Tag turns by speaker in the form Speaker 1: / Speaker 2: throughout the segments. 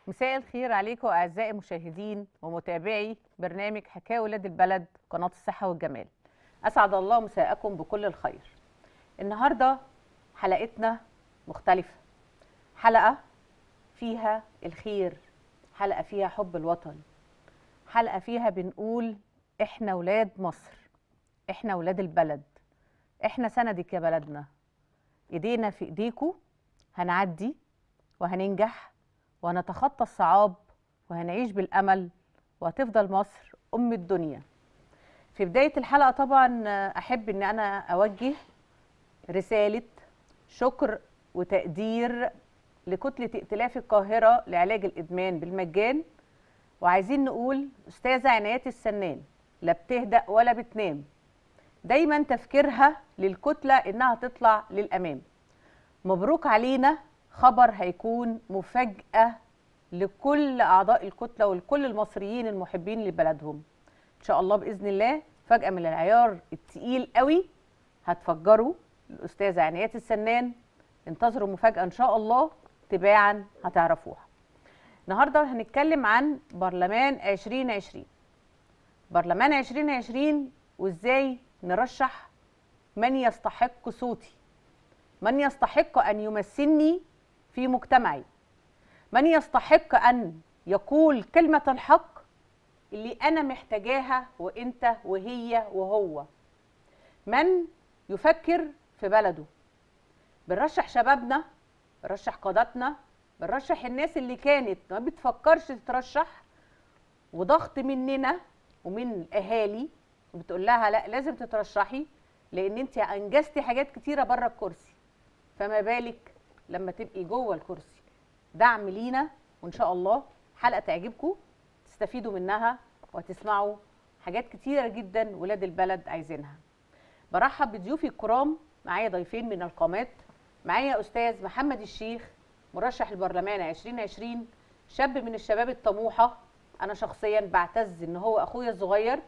Speaker 1: مساء الخير عليكم اعزائي المشاهدين ومتابعي برنامج حكايه ولاد البلد قناه الصحه والجمال اسعد الله مساءكم بكل الخير النهارده حلقتنا مختلفه حلقه فيها الخير حلقه فيها حب الوطن حلقه فيها بنقول احنا ولاد مصر احنا ولاد البلد احنا سندك يا بلدنا ايدينا في ايديكوا هنعدي وهننجح وهنتخطى الصعاب وهنعيش بالامل وهتفضل مصر ام الدنيا في بدايه الحلقه طبعا احب ان انا اوجه رساله شكر وتقدير لكتله ائتلاف القاهره لعلاج الادمان بالمجان وعايزين نقول استاذه عنايات السنان لا بتهدأ ولا بتنام دايما تفكيرها للكتله انها تطلع للامام مبروك علينا خبر هيكون مفاجاه لكل اعضاء الكتله ولكل المصريين المحبين لبلدهم ان شاء الله باذن الله فجاه من العيار التقيل قوي هتفجروا الاستاذه عنايات السنان انتظروا مفاجاه ان شاء الله تباعا هتعرفوها النهارده هنتكلم عن برلمان 2020 برلمان 2020 وازاي نرشح من يستحق صوتي من يستحق ان يمثلني في مجتمعي من يستحق ان يقول كلمه الحق اللي انا محتاجاها وانت وهي وهو من يفكر في بلده بنرشح شبابنا بنرشح قادتنا بنرشح الناس اللي كانت ما بتفكرش تترشح وضغط مننا ومن الاهالي بتقول لها لا لازم تترشحي لان انت انجزتي حاجات كتيره بره الكرسي فما بالك لما تبقي جوه الكرسي دعم لينا وان شاء الله حلقه تعجبكم تستفيدوا منها وتسمعوا حاجات كتيره جدا ولاد البلد عايزينها برحب بضيوفي الكرام معايا ضيفين من القامات معايا استاذ محمد الشيخ مرشح البرلمان 2020 شاب من الشباب الطموحه انا شخصيا بعتز ان هو اخويا الصغير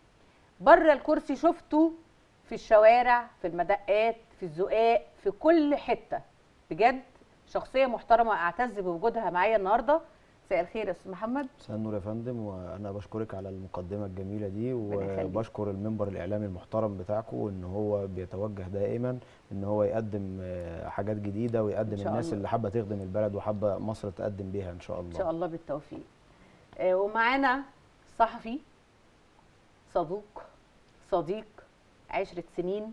Speaker 1: بره الكرسي شفته في الشوارع في المدقات في الزقاق في كل حته بجد شخصيه محترمه اعتز بوجودها معايا النهارده مساء الخير يا استاذ محمد
Speaker 2: مساء النور يا فندم وانا بشكرك على المقدمه الجميله دي
Speaker 1: ربنا يخليك.
Speaker 2: وبشكر المنبر الاعلامي المحترم بتاعكم ان هو بيتوجه دائما ان هو يقدم آه، حاجات جديده ويقدم
Speaker 1: شاء
Speaker 2: الناس
Speaker 1: الله.
Speaker 2: اللي حابه تخدم البلد وحابه مصر تقدم بيها ان شاء الله
Speaker 1: ان شاء الله بالتوفيق آه، ومعانا صحفي صدوق صديق عشرة سنين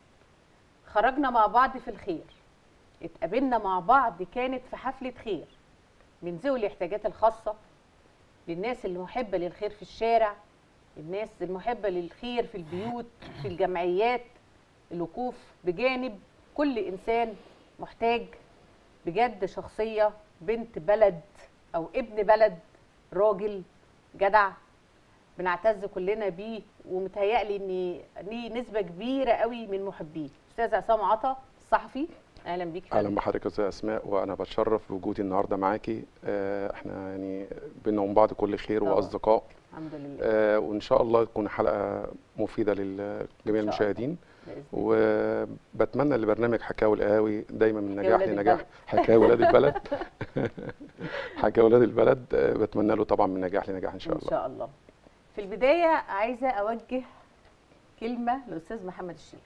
Speaker 1: خرجنا مع بعض في الخير اتقابلنا مع بعض كانت في حفلة خير من ذوي الاحتياجات الخاصة للناس اللي محبة للخير في الشارع الناس المحبة للخير في البيوت في الجمعيات الوقوف بجانب كل إنسان محتاج بجد شخصية بنت بلد أو ابن بلد راجل جدع بنعتز كلنا بيه ومتهيألي ان ليه نسبة كبيرة قوي من محبيه أستاذ عصام عطا الصحفي أهلا بيك يا
Speaker 3: اهلا
Speaker 1: فندم.
Speaker 3: بحضرتك يا استاذ اسماء وانا بتشرف بوجودي النهارده معاكي آه، احنا يعني بينا وبين بعض كل خير
Speaker 1: طبعا.
Speaker 3: واصدقاء
Speaker 1: الحمد لله
Speaker 3: آه، وان شاء الله تكون حلقه مفيده لجميع
Speaker 1: الله.
Speaker 3: المشاهدين
Speaker 1: بإذن الله.
Speaker 3: وبتمنى لبرنامج حكاوي القهاوي دايما من
Speaker 1: حكاوي
Speaker 3: نجاح
Speaker 1: ولاد
Speaker 3: لنجاح
Speaker 1: البلد.
Speaker 3: حكاوي ولاد البلد حكاوي ولاد البلد آه، بتمنى له طبعا من نجاح لنجاح ان شاء
Speaker 1: إن
Speaker 3: الله
Speaker 1: شاء الله في البداية عايزة أوجه كلمة للأستاذ محمد الشيخ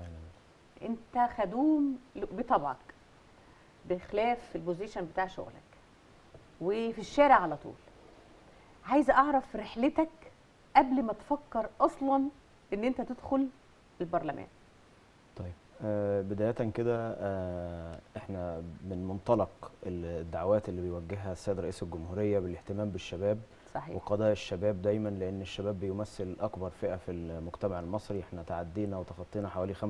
Speaker 1: أنت خدوم بطبعك بخلاف البوزيشن بتاع شغلك وفي الشارع على طول عايزة أعرف رحلتك قبل ما تفكر أصلا إن أنت تدخل البرلمان
Speaker 2: طيب آه بدايه كده آه احنا من منطلق الدعوات اللي بيوجهها السيد رئيس الجمهوريه بالاهتمام بالشباب
Speaker 1: صحيح
Speaker 2: وقضايا الشباب دايما لان الشباب بيمثل اكبر فئه في المجتمع المصري احنا تعدينا وتخطينا حوالي 65%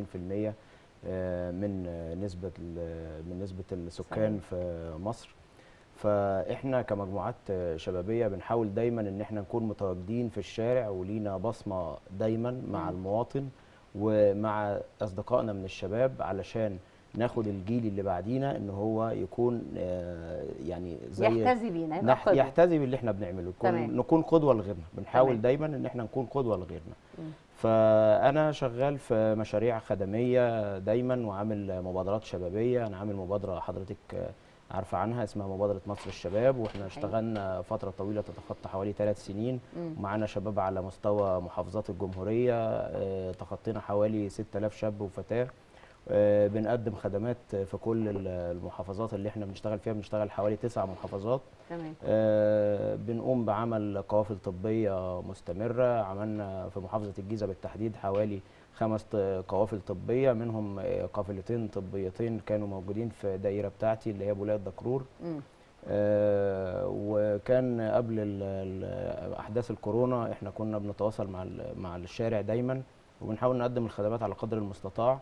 Speaker 2: آه، من آه، نسبه ال- من نسبه السكان في مصر فاحنا كمجموعات آه، شبابيه بنحاول دايما ان احنا نكون متواجدين في الشارع ولينا بصمه دايما مع
Speaker 1: مم.
Speaker 2: المواطن ومع اصدقائنا من الشباب علشان ناخد الجيل اللي بعدينا ان هو يكون آه، يعني زي
Speaker 1: يحتذي بينا يبقى
Speaker 2: نح...
Speaker 1: قدوة.
Speaker 2: يحتذي باللي احنا بنعمله
Speaker 1: تمام.
Speaker 2: نكون, نكون قدوه لغيرنا بنحاول
Speaker 1: تمام.
Speaker 2: دايما ان احنا نكون قدوه لغيرنا
Speaker 1: مم.
Speaker 2: فانا شغال في مشاريع خدميه دايما وعامل مبادرات شبابيه انا عامل مبادره حضرتك عارفه عنها اسمها مبادره مصر الشباب واحنا
Speaker 1: صحيح.
Speaker 2: اشتغلنا فتره طويله تتخطى حوالي ثلاث سنين
Speaker 1: مم.
Speaker 2: ومعانا شباب على مستوى محافظات الجمهوريه آه، تخطينا حوالي 6000 شاب وفتاه آه، بنقدم خدمات في كل ال- المحافظات اللي احنا بنشتغل فيها بنشتغل حوالي تسع محافظات
Speaker 1: تمام
Speaker 2: آه، بنقوم بعمل قوافل طبية مستمرة عملنا في محافظة الجيزة بالتحديد حوالي خمس ط- قوافل طبية منهم آه، قافلتين طبيتين كانوا موجودين في الدائرة بتاعتي اللي هي بولاية دكرور
Speaker 1: مم.
Speaker 2: آه، وكان قبل ال- ال- أحداث الكورونا احنا كنا بنتواصل مع ال- مع الشارع دايما وبنحاول نقدم الخدمات على قدر المستطاع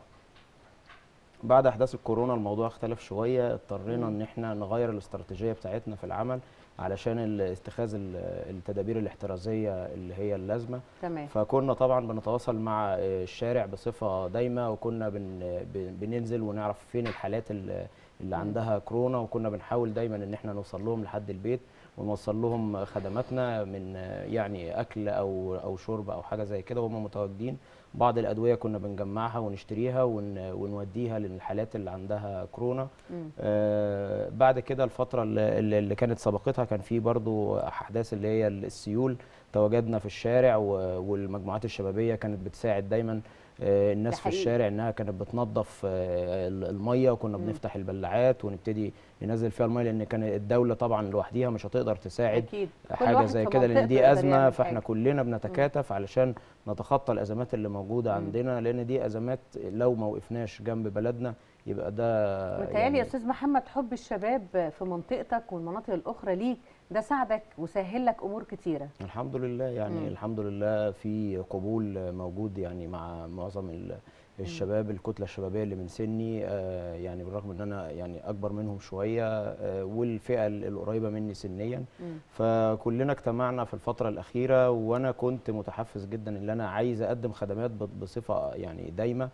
Speaker 2: بعد احداث الكورونا الموضوع اختلف شويه اضطرينا
Speaker 1: مم.
Speaker 2: ان احنا نغير الاستراتيجيه بتاعتنا في العمل علشان ال- اتخاذ ال- التدابير الاحترازيه اللي هي اللازمه
Speaker 1: تمام
Speaker 2: فكنا طبعا بنتواصل مع الشارع بصفه دايمه وكنا بن بن- بننزل ونعرف فين الحالات ال- اللي
Speaker 1: مم.
Speaker 2: عندها كورونا وكنا بنحاول دايما ان احنا نوصل لهم لحد البيت ونوصل لهم خدماتنا من يعني اكل او او شرب او حاجه زي كده وهم متواجدين بعض الادويه كنا بنجمعها ونشتريها ون ونوديها للحالات اللي عندها كورونا
Speaker 1: مم.
Speaker 2: آه، بعد كده الفترة اللي, اللي اللي كانت سبقتها كان في برضو أحداث اللي هي السيول تواجدنا في الشارع و- والمجموعات الشبابية كانت بتساعد دايما آه، الناس
Speaker 1: ده
Speaker 2: في
Speaker 1: حقيقي.
Speaker 2: الشارع انها كانت بتنظف آه، ال- الميه وكنا
Speaker 1: مم.
Speaker 2: بنفتح البلاعات ونبتدي ننزل فيها الميه لان كان الدوله طبعا لوحديها مش هتقدر تساعد
Speaker 1: اكيد كل
Speaker 2: حاجه
Speaker 1: واحد
Speaker 2: زي
Speaker 1: في
Speaker 2: كده لان
Speaker 1: منطقته
Speaker 2: دي
Speaker 1: يقدر
Speaker 2: ازمه
Speaker 1: يعمل
Speaker 2: فاحنا
Speaker 1: حاجة.
Speaker 2: كلنا بنتكاتف علشان نتخطى الازمات اللي موجوده
Speaker 1: مم.
Speaker 2: عندنا لان دي ازمات لو ما وقفناش جنب بلدنا يبقى ده
Speaker 1: متهيألي يا استاذ محمد حب الشباب في منطقتك والمناطق الاخرى ليك ده ساعدك وسهل لك امور كتيره
Speaker 2: الحمد لله يعني
Speaker 1: مم.
Speaker 2: الحمد لله في قبول موجود يعني مع معظم ال- الشباب الكتله الشبابيه اللي من سني آه، يعني بالرغم ان انا يعني اكبر منهم شويه آه، والفئه ال- القريبه مني سنيا
Speaker 1: مم.
Speaker 2: فكلنا اجتمعنا في الفتره الاخيره وانا كنت متحفز جدا ان انا عايز اقدم خدمات ب- بصفه يعني دايمه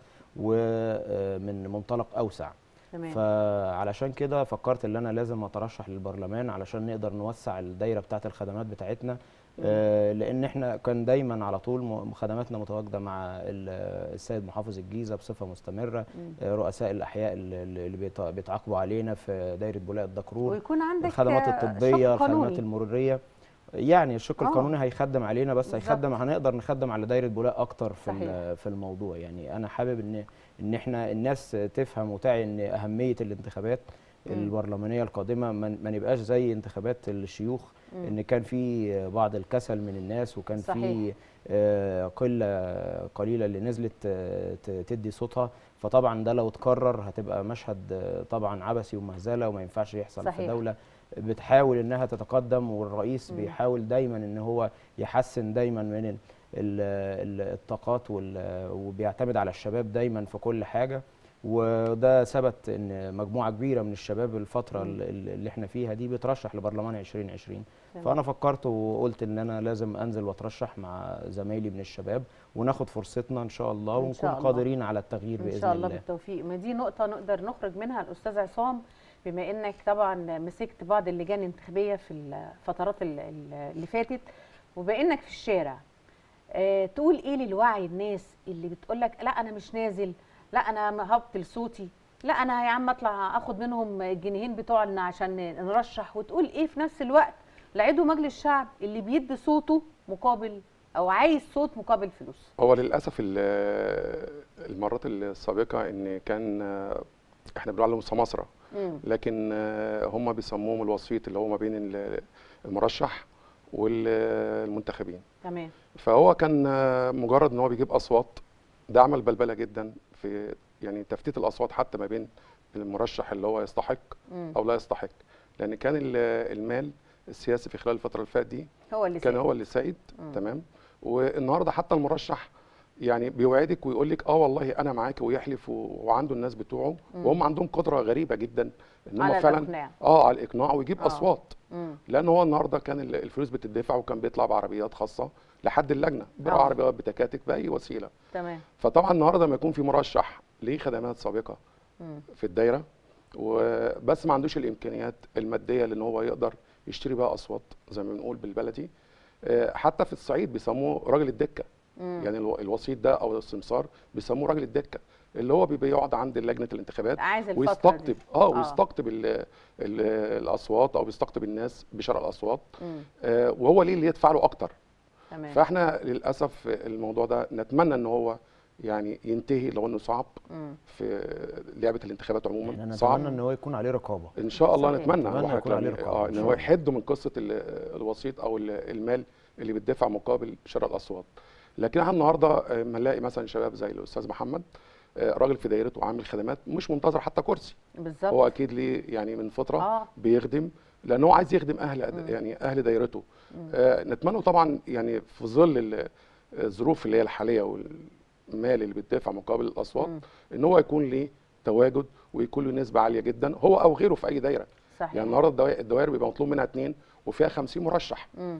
Speaker 2: ومن منطلق اوسع
Speaker 1: تمام
Speaker 2: فعلشان كده فكرت ان انا لازم اترشح للبرلمان علشان نقدر نوسع الدايره بتاعه الخدمات بتاعتنا آه، لان احنا كان دايما على طول م- خدماتنا متواجده مع ال- السيد محافظ الجيزه بصفه مستمره
Speaker 1: مم.
Speaker 2: آه، رؤساء الاحياء اللي اللي بيت- بيتعاقبوا علينا في دايره بولاء الدكرور
Speaker 1: ويكون عندك
Speaker 2: الخدمات
Speaker 1: آه،
Speaker 2: الطبيه
Speaker 1: شق
Speaker 2: الخدمات
Speaker 1: قانوني.
Speaker 2: المروريه يعني الشق
Speaker 1: آه.
Speaker 2: القانوني هيخدم علينا بس
Speaker 1: بالظبط.
Speaker 2: هيخدم هنقدر نخدم على دايره بولاء اكتر في
Speaker 1: صحيح.
Speaker 2: ال- في الموضوع يعني انا حابب ان ان احنا الناس تفهم وتعي ان اهميه الانتخابات
Speaker 1: مم.
Speaker 2: البرلمانيه القادمه ما ما نبقاش زي انتخابات الشيوخ
Speaker 1: مم.
Speaker 2: ان كان في بعض الكسل من الناس وكان في
Speaker 1: صحيح.
Speaker 2: آه، قله قليله اللي نزلت آه، ت- تدي صوتها فطبعا ده لو اتكرر هتبقى مشهد آه، طبعا عبثي ومهزله وما ينفعش يحصل
Speaker 1: صحيح.
Speaker 2: في دوله بتحاول انها تتقدم والرئيس
Speaker 1: مم.
Speaker 2: بيحاول دايما ان هو يحسن دايما من ال- ال- ال- الطاقات وال- وبيعتمد على الشباب دايما في كل حاجه وده ثبت ان مجموعه كبيره من الشباب الفتره
Speaker 1: مم.
Speaker 2: ال- اللي احنا فيها دي بترشح لبرلمان 2020
Speaker 1: تمام.
Speaker 2: فانا فكرت وقلت ان انا لازم انزل واترشح مع زمايلي من الشباب وناخد فرصتنا ان شاء الله
Speaker 1: إن
Speaker 2: ونكون
Speaker 1: شاء الله.
Speaker 2: قادرين على التغيير باذن
Speaker 1: ان شاء الله
Speaker 2: الله
Speaker 1: بالتوفيق ما دي نقطه نقدر نخرج منها الاستاذ عصام بما انك طبعا مسكت بعض اللجان الانتخابيه في الفترات ال- ال- اللي فاتت وبانك في الشارع آه، تقول ايه للوعي الناس اللي بتقول لك لا انا مش نازل لا انا هبطل صوتي لا انا يا عم اطلع اخد منهم الجنيهين بتوعنا عشان نرشح وتقول ايه في نفس الوقت لعضو مجلس الشعب اللي بيدي صوته مقابل او عايز صوت مقابل فلوس
Speaker 3: هو للاسف ال- المرات السابقه ان كان آه، احنا بنقول عليهم سماسره
Speaker 1: مم.
Speaker 3: لكن آه، هم بيسموهم الوسيط اللي هو ما بين ال- المرشح والمنتخبين
Speaker 1: تمام
Speaker 3: فهو كان آه، مجرد ان هو بيجيب اصوات ده عمل بلبله جدا في يعني تفتيت الاصوات حتى ما بين المرشح اللي هو يستحق
Speaker 1: مم.
Speaker 3: او لا يستحق لان كان ال- المال السياسي في خلال الفتره اللي فاتت دي
Speaker 1: هو اللي
Speaker 3: كان
Speaker 1: سايق.
Speaker 3: هو اللي سائد
Speaker 1: مم.
Speaker 3: تمام والنهارده حتى المرشح يعني بيوعدك ويقول لك اه والله انا معاك ويحلف و- وعنده الناس بتوعه
Speaker 1: مم.
Speaker 3: وهم عندهم قدره غريبه جدا ان هم
Speaker 1: على
Speaker 3: فعلا
Speaker 1: الإقناع.
Speaker 3: اه على الاقناع ويجيب
Speaker 1: آه.
Speaker 3: اصوات
Speaker 1: مم.
Speaker 3: لان هو النهارده كان ال- الفلوس بتدفع وكان بيطلع بعربيات خاصه لحد اللجنه بيع
Speaker 1: آه.
Speaker 3: عربيات بتكاتك باي وسيله
Speaker 1: تمام
Speaker 3: فطبعا النهارده لما يكون في مرشح ليه خدمات سابقه
Speaker 1: مم.
Speaker 3: في الدايره وبس ما عندوش الامكانيات الماديه لان هو يقدر يشتري بقى اصوات زي ما بنقول بالبلدي آه، حتى في الصعيد بيسموه راجل الدكه
Speaker 1: مم.
Speaker 3: يعني الو- الوسيط ده او السمسار بيسموه راجل الدكه اللي هو بيبقى يقعد عند لجنه الانتخابات
Speaker 1: عايز الفترة
Speaker 3: ويستقطب
Speaker 1: دي.
Speaker 3: اه
Speaker 1: آه.
Speaker 3: ويستقطب ال ال الاصوات او بيستقطب الناس بشراء الاصوات
Speaker 1: مم.
Speaker 3: آه وهو ليه اللي يدفع له اكتر
Speaker 1: تمام
Speaker 3: فاحنا للاسف الموضوع ده نتمنى ان هو يعني ينتهي لو انه صعب
Speaker 1: مم.
Speaker 3: في لعبه الانتخابات
Speaker 2: احنا
Speaker 3: عموما
Speaker 2: نتمنى
Speaker 3: صعب
Speaker 2: ان هو يكون عليه رقابه
Speaker 3: ان شاء الله
Speaker 1: صحيح.
Speaker 3: نتمنى
Speaker 2: نتمنى
Speaker 3: هو
Speaker 2: يكون عليه
Speaker 3: يعني-
Speaker 2: رقابة
Speaker 3: اه
Speaker 2: إن
Speaker 3: ان
Speaker 2: شاء
Speaker 3: هو
Speaker 2: الله.
Speaker 3: يحدوا من قصه ال- الوسيط او ال- المال اللي بيدفع مقابل شراء الاصوات لكن احنا النهارده آه، ما نلاقي مثلا شباب زي الاستاذ محمد آه، راجل في دايرته عامل خدمات مش منتظر حتى كرسي
Speaker 1: بالظبط
Speaker 3: هو اكيد ليه يعني من فتره
Speaker 1: اه
Speaker 3: بيخدم لان هو عايز يخدم اهل يعني اهل دايرته آه نتمنى طبعا يعني في ظل ال- الظروف اللي هي الحاليه والمال اللي بيدفع مقابل الاصوات
Speaker 1: مم.
Speaker 3: ان هو يكون ليه تواجد ويكون له نسبه عاليه جدا هو او غيره في اي دايره
Speaker 1: صحيح
Speaker 3: يعني النهارده الدوائر, الدوائر بيبقى مطلوب منها اثنين وفيها 50 مرشح
Speaker 1: مم.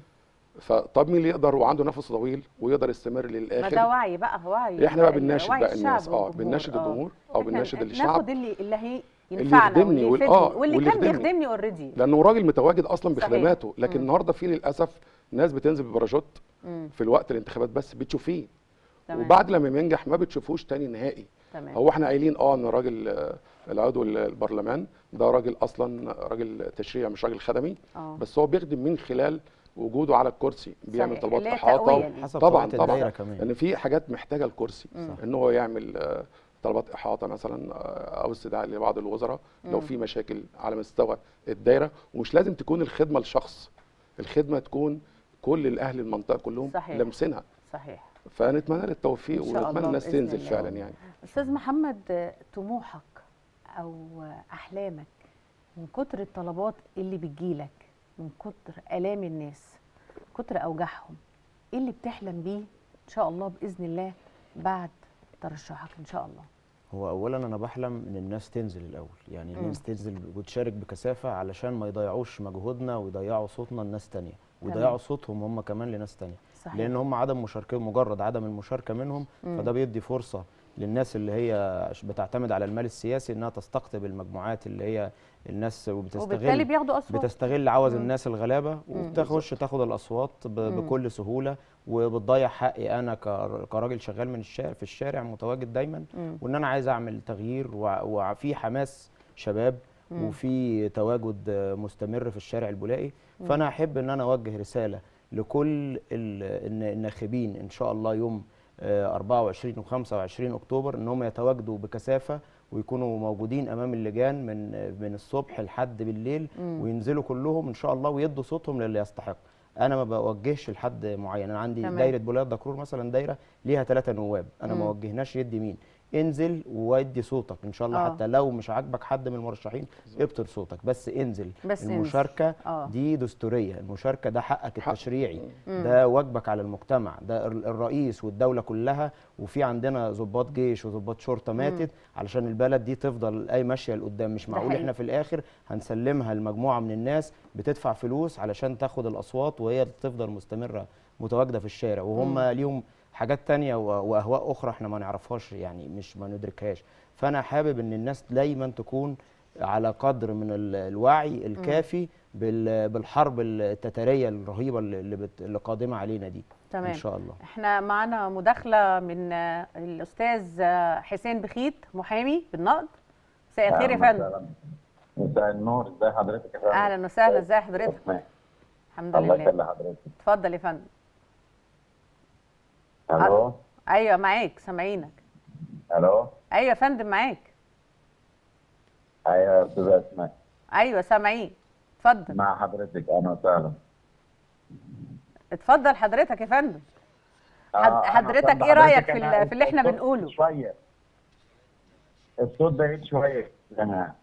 Speaker 3: فطب مين اللي يقدر وعنده نفس طويل ويقدر يستمر
Speaker 1: ما ده
Speaker 3: للاخر
Speaker 1: وعي بقى وعي
Speaker 3: احنا بقى
Speaker 1: ال-
Speaker 3: بنناشد
Speaker 1: وعي
Speaker 3: بقى
Speaker 1: الشعب
Speaker 3: الناس اه
Speaker 1: والجمهور.
Speaker 3: بنناشد
Speaker 1: آه.
Speaker 3: الجمهور او
Speaker 1: إحنا
Speaker 3: بنناشد
Speaker 1: ناخد
Speaker 3: الشعب
Speaker 1: اللي اللي هي
Speaker 3: اللي
Speaker 1: ينفعنا
Speaker 3: يخدمني
Speaker 1: واللي
Speaker 3: وال- آه،
Speaker 1: يفيدني واللي
Speaker 3: واللي
Speaker 1: كان
Speaker 3: يخدمني.
Speaker 1: بيخدمني اوريدي
Speaker 3: لانه راجل متواجد اصلا
Speaker 1: صحيح.
Speaker 3: بخدماته لكن
Speaker 1: مم.
Speaker 3: النهارده في للاسف ناس بتنزل بباراشوت في الوقت الانتخابات بس بتشوفيه
Speaker 1: تمام
Speaker 3: وبعد لما بينجح ما بتشوفوش تاني نهائي
Speaker 1: تمام
Speaker 3: هو احنا قايلين اه ان راجل آه، العضو ال- البرلمان ده راجل اصلا راجل تشريع مش راجل خدمي
Speaker 1: اه
Speaker 3: بس هو بيخدم من خلال وجوده على الكرسي بيعمل
Speaker 1: صحيح.
Speaker 3: طلبات
Speaker 1: اللي هي
Speaker 3: احاطه
Speaker 1: تقوية
Speaker 3: و-
Speaker 1: دي.
Speaker 2: حسب
Speaker 3: طبعاً،
Speaker 2: طبيعه
Speaker 3: طبعاً.
Speaker 2: الدايره كمان
Speaker 3: لان في حاجات محتاجه الكرسي
Speaker 1: مم.
Speaker 3: ان هو يعمل آه، طلبات احاطه مثلا آه، او استدعاء لبعض الوزراء لو
Speaker 1: مم.
Speaker 3: في مشاكل على مستوى الدايره ومش لازم تكون الخدمه لشخص الخدمه تكون كل الاهل المنطقه كلهم
Speaker 1: صحيح.
Speaker 3: لامسينها
Speaker 1: صحيح
Speaker 3: فنتمنى للتوفيق
Speaker 1: إن شاء
Speaker 3: ونتمنى
Speaker 1: الله
Speaker 3: الناس
Speaker 1: بإذن
Speaker 3: تنزل
Speaker 1: الله.
Speaker 3: فعلا يعني
Speaker 1: استاذ محمد آه، طموحك او آه، احلامك من كتر الطلبات اللي بتجيلك من كتر الام الناس كتر اوجاعهم ايه اللي بتحلم بيه ان شاء الله باذن الله بعد ترشحك ان شاء الله
Speaker 2: هو اولا انا بحلم ان الناس تنزل الاول يعني
Speaker 1: مم.
Speaker 2: الناس تنزل وتشارك بكثافه علشان ما يضيعوش مجهودنا ويضيعوا صوتنا لناس تانية
Speaker 1: تمام.
Speaker 2: ويضيعوا صوتهم هم كمان لناس تانية
Speaker 1: صحيح
Speaker 2: لان هم عدم مشاركه مجرد عدم المشاركه منهم
Speaker 1: مم.
Speaker 2: فده بيدي فرصه للناس اللي هي بتعتمد على المال السياسي انها تستقطب المجموعات اللي هي الناس
Speaker 1: وبالتالي
Speaker 2: وبتستغل
Speaker 1: بياخدوا اصوات
Speaker 2: بتستغل عوز
Speaker 1: مم.
Speaker 2: الناس الغلابه
Speaker 1: مم.
Speaker 2: وبتخش تاخد الاصوات ب-
Speaker 1: مم.
Speaker 2: بكل سهوله وبتضيع حقي انا كر- كراجل شغال من الشارع في الشارع متواجد دايما
Speaker 1: مم.
Speaker 2: وان انا عايز اعمل تغيير وع- وفي حماس شباب
Speaker 1: مم.
Speaker 2: وفي تواجد آه، مستمر في الشارع البولائي فانا احب ان انا اوجه رساله لكل ال- الن- الناخبين ان شاء الله يوم آه، 24 و25 اكتوبر ان هم يتواجدوا بكثافه ويكونوا موجودين امام اللجان من من الصبح لحد بالليل
Speaker 1: مم.
Speaker 2: وينزلوا كلهم ان شاء الله ويدوا صوتهم للي يستحق انا ما بوجهش لحد معين انا عندي
Speaker 1: تمام.
Speaker 2: دايره بولاد دكرور مثلا دايره ليها ثلاثه نواب انا ما
Speaker 1: مم.
Speaker 2: وجهناش يدي مين انزل وادي صوتك ان شاء الله
Speaker 1: آه.
Speaker 2: حتى لو مش عاجبك حد من المرشحين ابطل صوتك بس انزل
Speaker 1: بس انزل.
Speaker 2: المشاركه
Speaker 1: آه.
Speaker 2: دي دستوريه المشاركه ده حقك
Speaker 3: حق.
Speaker 2: التشريعي
Speaker 1: مم.
Speaker 2: ده واجبك على المجتمع ده الر- الرئيس والدوله كلها وفي عندنا ضباط جيش وضباط شرطه ماتت علشان البلد دي تفضل اي ماشيه لقدام مش
Speaker 1: ده
Speaker 2: معقول
Speaker 1: حقيقي.
Speaker 2: احنا في الاخر هنسلمها لمجموعه من الناس بتدفع فلوس علشان تاخد الاصوات وهي تفضل مستمره متواجده في الشارع وهم ليهم حاجات تانية و- واهواء اخرى احنا ما نعرفهاش يعني مش ما ندركهاش فانا حابب ان الناس دايما تكون على قدر من ال- الوعي الكافي بال- بالحرب التتاريه الرهيبه اللي اللي بت- اللي قادمه علينا دي
Speaker 1: تمام
Speaker 2: ان شاء الله
Speaker 1: احنا معانا مداخله من آه، الاستاذ آه، حسين بخيت محامي بالنقد مساء الخير يا
Speaker 4: أهلاً
Speaker 1: فندم
Speaker 4: وسهلاً. مساء النور ازي حضرتك يا فندم
Speaker 1: اهلا وسهلا ازي حضرتك
Speaker 4: حضرتك
Speaker 1: الحمد
Speaker 4: الله
Speaker 1: لله
Speaker 4: يخلي حضرتك
Speaker 1: اتفضل يا فندم
Speaker 4: الو
Speaker 1: ايوه معاك سامعينك
Speaker 4: الو
Speaker 1: ايوه يا فندم معاك
Speaker 4: ايوه يا استاذ اسماء
Speaker 1: ايوه سامعين اتفضل
Speaker 4: مع حضرتك اهلا وسهلا
Speaker 1: اتفضل حضرتك يا فندم
Speaker 4: آه،
Speaker 1: حد-
Speaker 4: أنا
Speaker 1: حضرتك
Speaker 4: فندم
Speaker 1: إيه رأيك
Speaker 4: حضرتك
Speaker 1: في ال-
Speaker 4: أنا
Speaker 1: في اللي إحنا
Speaker 4: الصوت
Speaker 1: بنقوله؟
Speaker 4: شويه الصوت بعيد شويه انا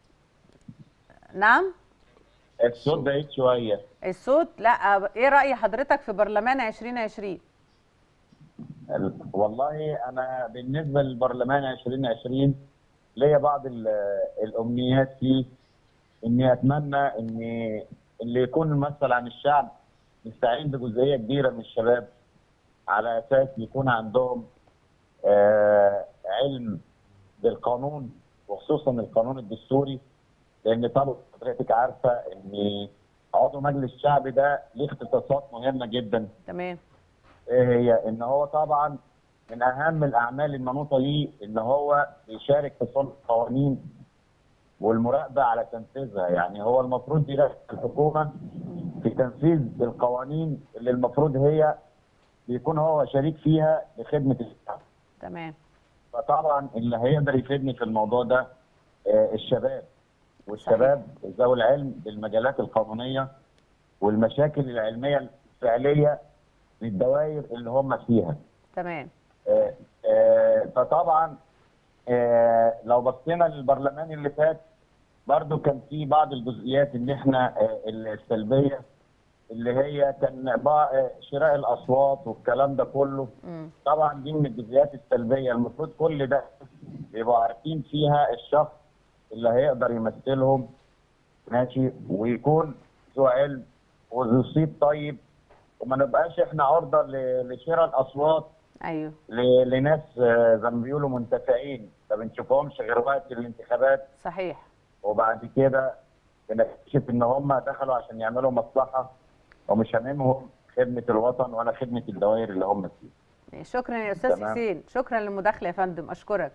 Speaker 1: نعم
Speaker 4: الصوت بعيد شويه
Speaker 1: الصوت لا ايه راي حضرتك في برلمان 2020
Speaker 4: ال- والله انا بالنسبه للبرلمان 2020 ليا بعض ال- الامنيات فيه اني اتمنى ان اللي يكون ممثل عن الشعب يستعين بجزئيه كبيره من الشباب على اساس يكون عندهم آه، علم بالقانون وخصوصا القانون الدستوري لان طبعا حضرتك عارفه ان عضو مجلس الشعب ده ليه اختصاصات مهمه جدا
Speaker 1: تمام
Speaker 4: ايه هي ان هو طبعا من اهم الاعمال المنوطه ليه ان هو يشارك في صنع القوانين والمراقبه على تنفيذها يعني هو المفروض يراقب الحكومه في تنفيذ القوانين اللي المفروض هي بيكون هو شريك فيها لخدمه الشعب
Speaker 1: تمام
Speaker 4: فطبعا اللي هيقدر يفيدني في الموضوع ده آه، الشباب والشباب ذوي العلم بالمجالات القانونيه والمشاكل العلميه الفعليه للدوائر اللي هم فيها
Speaker 1: تمام
Speaker 4: آه، آه، فطبعا آه، لو بصينا للبرلمان اللي فات برضو كان في بعض الجزئيات ان احنا آه، السلبيه اللي هي كان بقى آه، شراء الاصوات والكلام ده كله
Speaker 1: مم.
Speaker 4: طبعا دي من الجزئيات السلبيه المفروض كل ده يبقوا عارفين فيها الشخص اللي هيقدر يمثلهم ماشي ويكون ذو علم وذو صيت طيب وما نبقاش احنا عرضه ل- لشراء الاصوات
Speaker 1: ايوه
Speaker 4: ل- لناس آه، زي ما بيقولوا منتفعين ما بنشوفهمش غير وقت الانتخابات
Speaker 1: صحيح
Speaker 4: وبعد كده بنكتشف ان هم دخلوا عشان يعملوا مصلحه ومش هاممهم خدمه الوطن ولا خدمه الدوائر اللي هم فيها.
Speaker 1: شكرا يا استاذ
Speaker 4: تمام.
Speaker 1: حسين شكرا للمداخله يا فندم اشكرك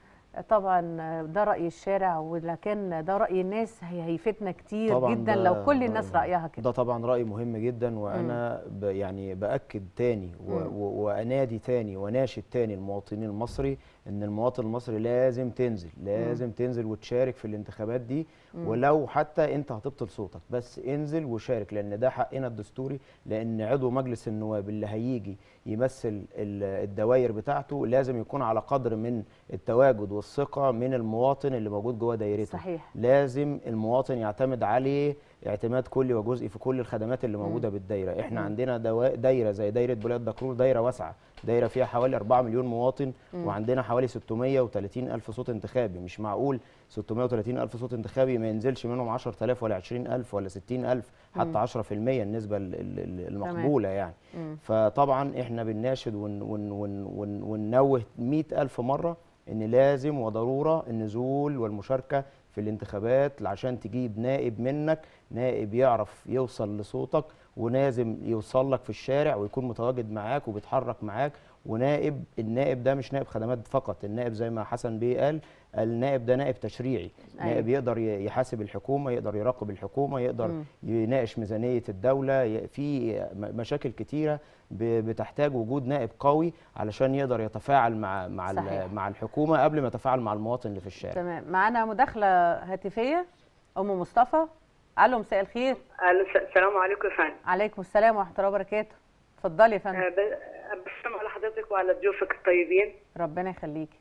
Speaker 1: طبعا ده راي الشارع ولكن ده راي الناس هي هيفيدنا كتير
Speaker 2: طبعاً
Speaker 1: جدا
Speaker 2: ده-
Speaker 1: لو كل الناس رايها كده
Speaker 2: ده طبعا رأي مهم جدا وأنا ب يعني بأكد تاني و
Speaker 1: مم.
Speaker 2: و وأنادي تاني وناشد تاني المواطنين المصري إن المواطن المصري لازم تنزل لازم تنزل وتشارك في الانتخابات دي ولو حتى أنت هتبطل صوتك بس انزل وشارك لأن ده حقنا الدستوري لأن عضو مجلس النواب اللي هيجي يمثل ال- الدوائر بتاعته لازم يكون على قدر من التواجد والثقة من المواطن اللي موجود جوه دايرته
Speaker 1: صحيح
Speaker 2: لازم المواطن يعتمد عليه اعتماد كلي وجزئي في كل الخدمات اللي موجوده بالدايره احنا عندنا دوا- دايره زي دايره بلاد دكرور دايره واسعه دايره فيها حوالي 4 مليون مواطن وعندنا حوالي 630 الف صوت انتخابي مش معقول 630 الف صوت انتخابي ما ينزلش منهم 10000 ولا 20000 ولا 60000 حتى 10% النسبه ال- ال- ال- المقبوله يعني
Speaker 1: مم.
Speaker 2: فطبعا احنا بنناشد ون ون ون ون وننوه 100000 مره ان لازم وضروره النزول والمشاركه في الانتخابات عشان تجيب نائب منك نائب يعرف يوصل لصوتك ولازم يوصل لك في الشارع ويكون متواجد معاك وبيتحرك معاك ونائب النائب ده مش نائب خدمات فقط النائب زي ما حسن بيه قال النائب ده نائب تشريعي
Speaker 1: أيوة.
Speaker 2: نائب يقدر ي- يحاسب الحكومه يقدر يراقب الحكومه يقدر
Speaker 1: مم.
Speaker 2: يناقش ميزانيه الدوله ي- في م- مشاكل كتيره ب- بتحتاج وجود نائب قوي علشان يقدر يتفاعل مع مع ال-
Speaker 1: صحيح.
Speaker 2: مع الحكومه قبل ما يتفاعل مع المواطن اللي في الشارع
Speaker 1: تمام معانا مداخله هاتفيه ام مصطفى الو مساء الخير
Speaker 5: ألو، س- السلام عليكم يا فندم
Speaker 1: عليكم السلام ورحمه الله وبركاته اتفضلي يا فندم
Speaker 5: أه، ب- بسلم على حضرتك وعلى ضيوفك الطيبين
Speaker 1: ربنا يخليكي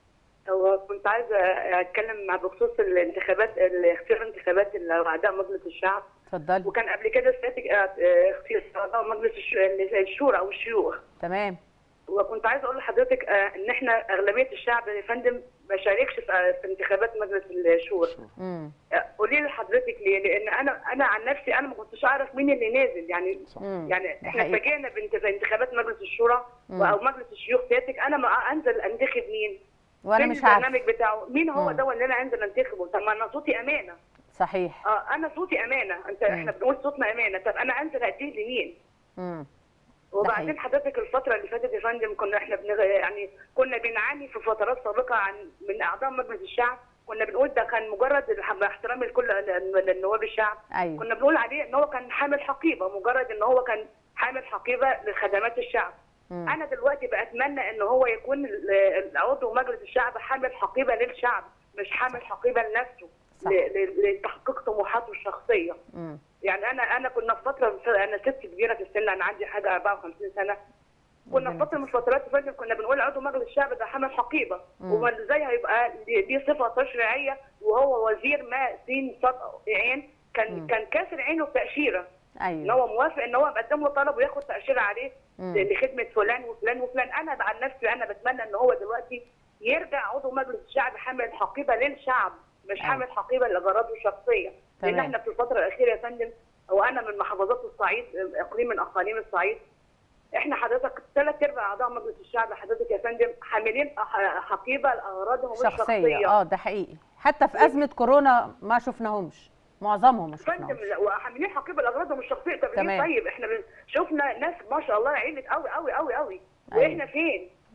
Speaker 5: وكنت عايزه اتكلم مع بخصوص الانتخابات اختيار الانتخابات اعضاء مجلس الشعب
Speaker 1: اتفضلي
Speaker 5: وكان قبل كده سيادتك اه، اه، اختيار اعضاء مجلس الش- الشورى او الشيوخ
Speaker 1: تمام
Speaker 5: وكنت عايزه اقول لحضرتك اه، ان احنا اغلبيه الشعب يا فندم ما شاركش في اه، في انتخابات مجلس الشورى
Speaker 1: امم
Speaker 5: اه، قولي لي لحضرتك ليه؟ لان انا انا عن نفسي انا ما كنتش اعرف مين اللي نازل يعني
Speaker 1: مم.
Speaker 5: يعني
Speaker 1: ده
Speaker 5: احنا
Speaker 1: حقيقي.
Speaker 5: اتفاجئنا بانت- بانتخابات مجلس الشورى
Speaker 1: مم.
Speaker 5: او مجلس الشيوخ سيادتك انا ما انزل انتخب مين؟
Speaker 1: وانا
Speaker 5: فين
Speaker 1: مش عارفه
Speaker 5: البرنامج بتاعه مين هو
Speaker 1: مم.
Speaker 5: ده اللي انا انزل انتخبه طب ما انا صوتي امانه
Speaker 1: صحيح
Speaker 5: اه انا صوتي امانه انت احنا بنقول صوتنا امانه طب انا انزل اديه لمين؟
Speaker 1: امم
Speaker 5: وبعدين
Speaker 1: حقيقي.
Speaker 5: حضرتك الفتره اللي فاتت يا فندم كنا احنا بنغ... يعني كنا بنعاني في فترات سابقه عن من اعضاء مجلس الشعب كنا بنقول ده كان مجرد الح- مع احترامي لكل النواب الشعب
Speaker 1: ايوه
Speaker 5: كنا بنقول عليه ان هو كان حامل حقيبه مجرد ان هو كان حامل حقيبه لخدمات الشعب
Speaker 1: مم.
Speaker 5: انا دلوقتي بتمنى ان هو يكون ال- العضو مجلس الشعب حامل حقيبه للشعب مش حامل حقيبه لنفسه
Speaker 1: صح.
Speaker 5: ل- ل- لتحقيق طموحاته الشخصيه
Speaker 1: امم
Speaker 5: يعني انا انا كنا في فتره انا ست كبيره في السن انا عندي حاجه 54 سنه كنا في
Speaker 1: ربنا
Speaker 5: فتره من الفترات اللي فاتت كنا بنقول عضو مجلس الشعب ده حامل حقيبه
Speaker 1: مم.
Speaker 5: وما ازاي هيبقى دي دي صفه تشريعيه وهو وزير ما سين صد عين كان
Speaker 1: مم.
Speaker 5: كان كاسر عينه بتاشيره ان
Speaker 1: ايوه
Speaker 5: هو موافق ان هو مقدم له طلب وياخد تاشيره عليه
Speaker 1: مم.
Speaker 5: لخدمه فلان وفلان وفلان انا عن نفسي انا بتمنى ان هو دلوقتي يرجع عضو مجلس الشعب حامل حقيبه للشعب مش
Speaker 1: أيوة.
Speaker 5: حامل حقيبه لاغراضه الشخصيه لان
Speaker 1: تمام.
Speaker 5: احنا في الفتره الاخيره يا فندم وانا من محافظات الصعيد اقليم من اقاليم الصعيد احنا حضرتك ثلاث ارباع اعضاء مجلس الشعب حضرتك يا فندم حاملين ح- حقيبه لاغراضهم الشخصيه
Speaker 1: شخصيه اه ده حقيقي حتى في ازمه كورونا ما شفناهمش معظمهم ما
Speaker 5: فندم
Speaker 1: شفناهمش
Speaker 5: لا، وحاملين حقيبه لاغراضهم الشخصيه طب
Speaker 1: تمام.
Speaker 5: ليه طيب احنا بن- شفنا ناس ما شاء الله عيلة قوي قوي قوي قوي
Speaker 1: أيوة.
Speaker 5: واحنا فين؟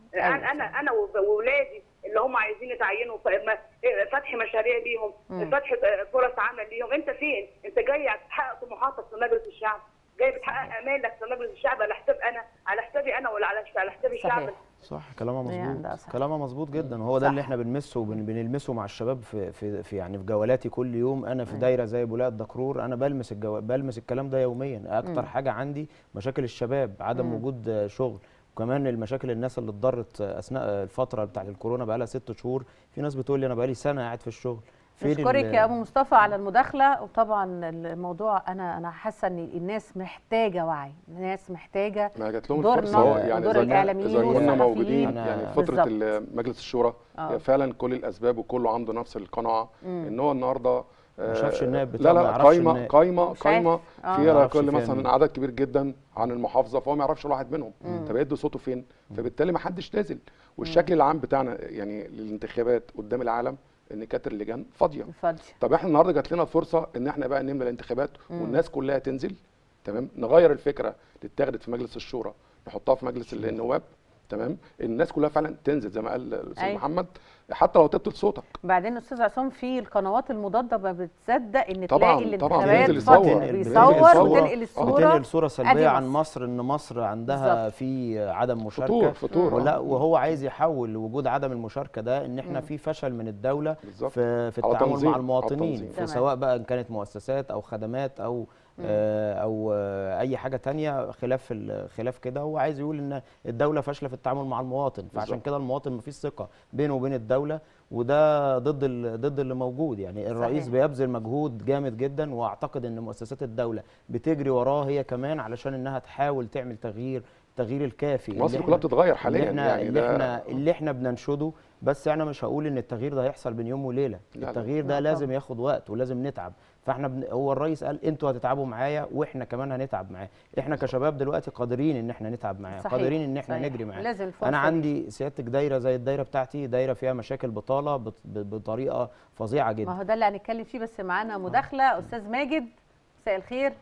Speaker 1: أيوة.
Speaker 5: انا انا انا واولادي اللي هم عايزين يتعينوا ف- ما- فتح مشاريع ليهم
Speaker 1: مم.
Speaker 5: فتح فرص عمل ليهم انت فين انت جاي تحقق طموحاتك في مجلس الشعب جاي بتحقق امالك في مجلس الشعب على حساب انا على حسابي انا ولا على على حساب الشعب
Speaker 1: صحيح.
Speaker 2: صح كلامها
Speaker 1: يعني
Speaker 2: مظبوط
Speaker 1: ده صح.
Speaker 2: كلامها مظبوط جدا هو ده
Speaker 1: صح.
Speaker 2: اللي احنا بنمسه وبن- بنلمسه مع الشباب في, في, في يعني في جولاتي كل يوم انا في دايره زي بولاق الدكرور انا بلمس الجو... بلمس الكلام ده يوميا اكتر حاجه عندي مشاكل الشباب عدم وجود آه، شغل وكمان المشاكل الناس اللي اتضرت آه، اثناء آه، الفتره بتاعت الكورونا بقى لها ست شهور في ناس بتقول لي انا بقى لي سنه قاعد في الشغل فين
Speaker 1: نشكرك
Speaker 2: ال-
Speaker 1: يا ابو مصطفى على المداخله وطبعا الموضوع انا انا حاسه ان الناس محتاجه وعي الناس محتاجه
Speaker 3: ما جات لهم
Speaker 1: دورنا
Speaker 3: الفرصه هو يعني
Speaker 1: ودور
Speaker 3: إذا كان-
Speaker 1: الإعلاميين
Speaker 3: اذا كنا
Speaker 1: والصحفيين.
Speaker 3: موجودين
Speaker 2: أنا-
Speaker 3: يعني في فتره
Speaker 1: بالظبط.
Speaker 3: ال- مجلس الشورى
Speaker 1: آه.
Speaker 3: هي فعلا كل الاسباب وكله عنده نفس القناعه ان هو النهارده
Speaker 2: ما شافش النائب
Speaker 3: لا
Speaker 2: بتاعه، ما
Speaker 3: لا
Speaker 2: يعرفش
Speaker 3: قايمه
Speaker 2: النائب.
Speaker 3: قايمه
Speaker 1: مش
Speaker 3: قايمه
Speaker 1: عارف. آه.
Speaker 2: ما
Speaker 3: فيها
Speaker 2: يعرفش
Speaker 3: كل
Speaker 2: فيها
Speaker 3: مثلا
Speaker 2: مين.
Speaker 3: عدد كبير جدا عن المحافظه فهو ما يعرفش الواحد منهم طب يدي صوته فين فبالتالي ما حدش نازل والشكل العام بتاعنا يعني للانتخابات قدام العالم ان كانت اللجان فاضيه
Speaker 1: اتفضل
Speaker 3: طب احنا النهارده جات لنا الفرصه ان احنا بقى نملى الانتخابات والناس كلها تنزل تمام نغير الفكره اللي اتاخدت في مجلس الشورى نحطها في مجلس النواب تمام الناس كلها فعلا تنزل زي ما قال الاستاذ
Speaker 1: أيوة.
Speaker 3: محمد حتى لو تبطل صوتك
Speaker 1: بعدين استاذ عصام في القنوات المضاده ما بتصدق ان
Speaker 3: طبعاً،
Speaker 1: تلاقي
Speaker 3: طبعاً،
Speaker 1: الانتخابات
Speaker 3: بينزل
Speaker 1: فاضية.
Speaker 3: يصور.
Speaker 2: بتنقل-
Speaker 1: بيصور
Speaker 2: بتنقل
Speaker 1: وتنقل
Speaker 2: صورة-
Speaker 1: الصوره
Speaker 2: بتنقل صوره
Speaker 1: أدي
Speaker 2: سلبيه عن
Speaker 1: مصر.
Speaker 2: مصر ان مصر عندها
Speaker 1: بالظبط.
Speaker 2: في عدم مشاركه
Speaker 3: فطور فطور
Speaker 2: ولا
Speaker 3: آه.
Speaker 2: وهو عايز يحول وجود عدم المشاركه ده ان احنا في فشل من الدوله
Speaker 3: بالظبط.
Speaker 2: في في
Speaker 3: على
Speaker 2: التعامل
Speaker 3: تنظيم،
Speaker 2: مع
Speaker 3: على
Speaker 2: المواطنين
Speaker 3: تنظيم.
Speaker 2: في
Speaker 1: تمام.
Speaker 2: سواء بقى ان كانت مؤسسات او خدمات او آه، او آه، اي حاجه تانية خلاف ال- خلاف كده هو عايز يقول ان الدوله فاشله في التعامل مع المواطن فعشان
Speaker 3: بالظبط.
Speaker 2: كده المواطن مفيش ثقه بينه وبين الدوله وده ضد ال- ضد اللي موجود يعني الرئيس
Speaker 1: صحيح.
Speaker 2: بيبذل مجهود جامد جدا واعتقد ان مؤسسات الدوله بتجري وراه هي كمان علشان انها تحاول تعمل تغيير التغيير الكافي اللي
Speaker 3: مصر
Speaker 2: إحنا-
Speaker 3: كلها بتتغير حاليا
Speaker 2: اللي احنا
Speaker 3: يعني
Speaker 2: اللي
Speaker 3: ده
Speaker 2: احنا اللي احنا بننشده بس انا مش هقول ان التغيير ده هيحصل بين يوم وليله
Speaker 3: لا، لا.
Speaker 2: التغيير
Speaker 1: لا
Speaker 2: ده لازم
Speaker 1: طبعا.
Speaker 2: ياخد وقت ولازم نتعب فاحنا بن... هو الرئيس قال انتوا هتتعبوا معايا واحنا كمان هنتعب معاه احنا كشباب دلوقتي قادرين ان احنا نتعب معاه
Speaker 1: صحيح،
Speaker 2: قادرين ان احنا
Speaker 1: صحيح.
Speaker 2: نجري معاه
Speaker 1: لازم الفرصة
Speaker 2: انا
Speaker 1: دي.
Speaker 2: عندي سيادتك دايره زي الدايره بتاعتي دايره فيها مشاكل بطاله بط... ب- بطريقه فظيعه جدا
Speaker 1: ما هو ده اللي هنتكلم فيه بس معانا مداخله استاذ ماجد مساء الخير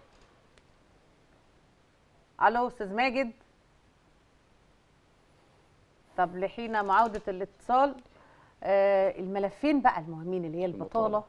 Speaker 1: الو استاذ ماجد طب لحين معاوده الاتصال آه الملفين بقى المهمين اللي هي البطاله
Speaker 3: البطالة.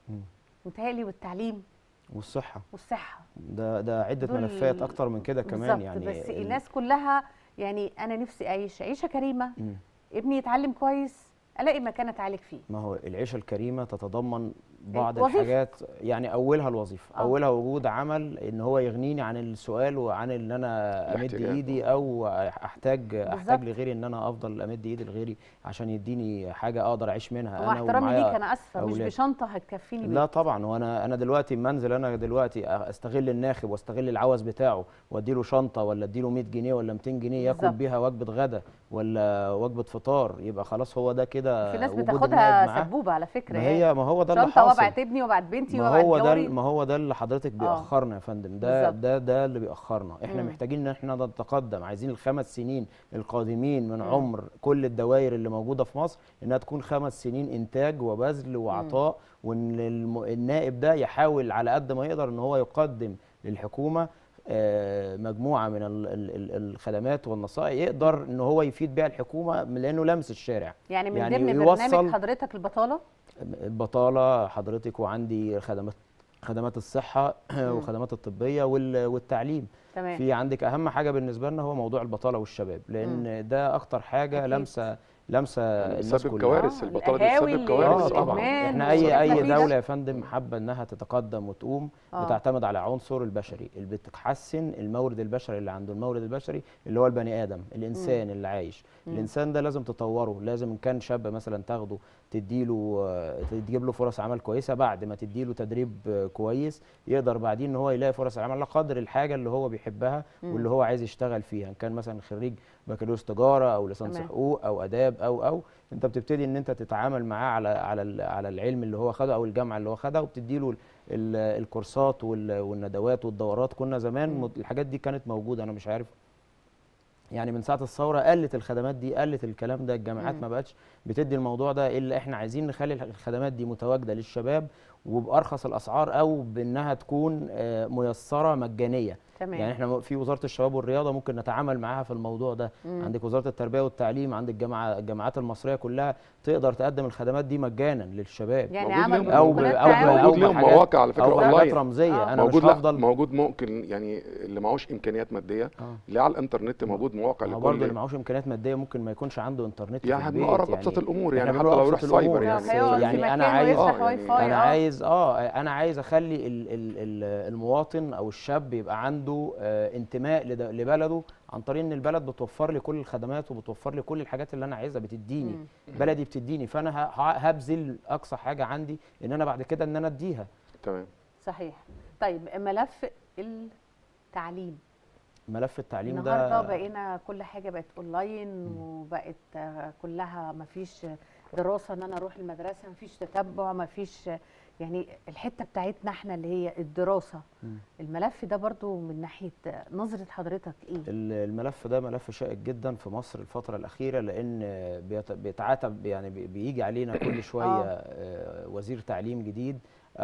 Speaker 1: متهيألي والتعليم
Speaker 2: والصحه
Speaker 1: والصحه
Speaker 2: ده ده عده
Speaker 1: دول-
Speaker 2: ملفات اكتر من كده كمان
Speaker 1: بالظبط،
Speaker 2: يعني
Speaker 1: بس
Speaker 2: ال-
Speaker 1: الناس كلها يعني انا نفسي اعيش عيشه كريمه
Speaker 2: مم.
Speaker 1: ابني يتعلم كويس الاقي مكان اتعالج فيه
Speaker 2: ما هو العيشه الكريمه تتضمن بعض
Speaker 1: وظيفة.
Speaker 2: الحاجات يعني اولها الوظيفه
Speaker 1: آه.
Speaker 2: اولها وجود عمل ان هو يغنيني عن السؤال وعن ان انا امد
Speaker 3: الاحتياج.
Speaker 2: ايدي او احتاج احتاج
Speaker 1: بالظبط.
Speaker 2: لغيري ان انا افضل امد ايدي لغيري عشان يديني حاجه اقدر اعيش منها
Speaker 1: مع
Speaker 2: انا
Speaker 1: احترامي
Speaker 2: ومعايا
Speaker 1: ليك انا اسفه مش
Speaker 2: أولاد.
Speaker 1: بشنطه هتكفيني
Speaker 2: لا
Speaker 1: بيت.
Speaker 2: طبعا وانا انا دلوقتي منزل انا دلوقتي استغل الناخب واستغل العوز بتاعه واديله شنطه ولا اديله 100 جنيه ولا 200 جنيه ياكل
Speaker 1: بالظبط.
Speaker 2: بيها وجبه غدا ولا وجبه فطار يبقى خلاص هو ده كده
Speaker 1: في ناس
Speaker 2: وجود
Speaker 1: بتاخدها
Speaker 2: النائب معاه.
Speaker 1: سبوبه على فكره
Speaker 2: ما
Speaker 1: يعني.
Speaker 2: هي ما هو ده اللي
Speaker 1: شنطه
Speaker 2: حاصل
Speaker 1: وابعت ابني وابعت بنتي
Speaker 2: ما
Speaker 1: وابعت
Speaker 2: هو ده
Speaker 1: جاري
Speaker 2: ما هو ده اللي حضرتك بيأخرنا يا فندم ده
Speaker 1: بالظبط.
Speaker 2: ده ده اللي بيأخرنا احنا
Speaker 1: مم.
Speaker 2: محتاجين ان احنا نتقدم عايزين الخمس سنين القادمين من عمر كل الدوائر اللي موجوده في مصر انها تكون خمس سنين انتاج وبذل وعطاء وان الم- النائب ده يحاول على قد ما يقدر ان هو يقدم للحكومه آه، مجموعه من ال- ال- ال- الخدمات والنصائح يقدر ان هو يفيد بيها الحكومه لانه لمس الشارع
Speaker 1: يعني من
Speaker 2: يعني
Speaker 1: ضمن
Speaker 2: يوصل-
Speaker 1: برنامج حضرتك البطاله
Speaker 2: البطاله حضرتك وعندي خدمات خدمات الصحه وخدمات الطبيه وال- والتعليم
Speaker 1: تمام
Speaker 2: في عندك اهم حاجه بالنسبه لنا هو موضوع البطاله والشباب لان ده اكتر حاجه
Speaker 1: أكيد.
Speaker 2: لمسه لمسه الناس
Speaker 3: بتسبب
Speaker 2: كلها
Speaker 3: كوارث
Speaker 1: آه،
Speaker 3: البطاله دي
Speaker 1: القهاوي
Speaker 3: بتسبب
Speaker 1: اللي-
Speaker 3: كوارث
Speaker 2: اه
Speaker 3: طبعا
Speaker 2: طبعا
Speaker 1: الإدمان
Speaker 2: احنا
Speaker 1: واللي
Speaker 2: اي
Speaker 1: احنا
Speaker 2: اي
Speaker 1: فيه ده.
Speaker 2: دوله يا فندم حابه انها تتقدم وتقوم
Speaker 1: آه.
Speaker 2: بتعتمد على عنصر البشري اللي بتحسن المورد البشري اللي عنده المورد البشري اللي هو البني ادم الانسان اللي عايش الانسان ده لازم تطوره لازم ان كان شاب مثلا تاخده تديله آه، تجيب له فرص عمل كويسه بعد ما تديله تدريب آه، كويس يقدر بعدين ان هو يلاقي فرص العمل على قدر الحاجه اللي هو بيحبها واللي هو عايز يشتغل فيها ان كان مثلا خريج بكالوريوس تجاره او ليسانس
Speaker 1: تمام.
Speaker 2: حقوق او اداب او او انت بتبتدي ان انت تتعامل معاه على على ال- على العلم اللي هو خده او الجامعه اللي هو خدها وبتدي له الكورسات وال- والندوات والدورات كنا زمان مت- الحاجات دي كانت موجوده انا مش عارف يعني من ساعه الثوره قلت الخدمات دي قلت الكلام ده الجامعات
Speaker 1: مم.
Speaker 2: ما بقتش بتدي الموضوع ده الا احنا عايزين نخلي الخدمات دي متواجده للشباب وبارخص الاسعار او بانها تكون آه، ميسره مجانيه
Speaker 1: تمام
Speaker 2: يعني احنا في وزاره الشباب والرياضه ممكن نتعامل معاها في الموضوع ده
Speaker 1: مم.
Speaker 2: عندك وزاره التربيه والتعليم عندك جامعه الجامعات المصريه كلها تقدر تقدم الخدمات دي مجانا للشباب
Speaker 1: يعني
Speaker 3: موجود
Speaker 1: عمل
Speaker 3: لهم-
Speaker 2: او ب-
Speaker 1: بروتوكولات
Speaker 2: او ب-
Speaker 1: تعاون.
Speaker 2: او
Speaker 3: موجود لهم
Speaker 2: بحاجات
Speaker 3: مواقع على فكره
Speaker 2: او
Speaker 3: اونلاين
Speaker 2: حاجات رمزيه
Speaker 1: آه.
Speaker 2: انا
Speaker 3: موجود
Speaker 2: مش
Speaker 3: لا
Speaker 2: هفضل
Speaker 3: موجود ممكن يعني اللي معهوش امكانيات ماديه
Speaker 2: اه
Speaker 3: اللي على الانترنت موجود مواقع
Speaker 2: ما هو برضه اللي
Speaker 3: لكل
Speaker 2: معهوش امكانيات ماديه ممكن ما يكونش عنده انترنت في
Speaker 3: يعني
Speaker 2: البيت
Speaker 3: بنقرب ابسط الامور يعني
Speaker 2: إحنا
Speaker 3: حتى
Speaker 2: بنقرب
Speaker 3: لو يروح
Speaker 2: أبسط
Speaker 3: سايبر
Speaker 2: الأمور.
Speaker 1: لو
Speaker 3: يعني
Speaker 1: هيقعد في
Speaker 2: يعني أنا
Speaker 1: مكان
Speaker 2: عايز-
Speaker 1: ويفتح
Speaker 3: آه،
Speaker 1: واي
Speaker 3: يعني
Speaker 1: فاي
Speaker 2: انا
Speaker 1: اه
Speaker 2: عايز اه انا عايز اخلي ال ال ال المواطن او الشاب يبقى عنده آه انتماء لد- لبلده عن طريق ان البلد بتوفر لي كل الخدمات وبتوفر لي كل الحاجات اللي انا عايزها بتديني
Speaker 1: مم.
Speaker 2: بلدي بتديني فانا ه- ه- هبذل اقصى حاجه عندي ان انا بعد كده ان انا اديها
Speaker 3: تمام
Speaker 1: صحيح طيب ملف التعليم
Speaker 2: ملف التعليم
Speaker 1: النهارده
Speaker 2: ده
Speaker 1: بقينا كل حاجه بقت اونلاين وبقت آه، كلها ما فيش دراسه ان انا اروح المدرسه ما فيش تتبع ما فيش يعني الحته بتاعتنا احنا اللي هي الدراسه
Speaker 2: مم.
Speaker 1: الملف ده برضو من ناحيه آه، نظره حضرتك ايه
Speaker 2: ال- الملف ده ملف شائك جدا في مصر الفترة الأخيرة لأن بيت- بيتعاتب يعني بي- بيجي علينا كل شوية
Speaker 1: آه.
Speaker 2: آه، وزير تعليم جديد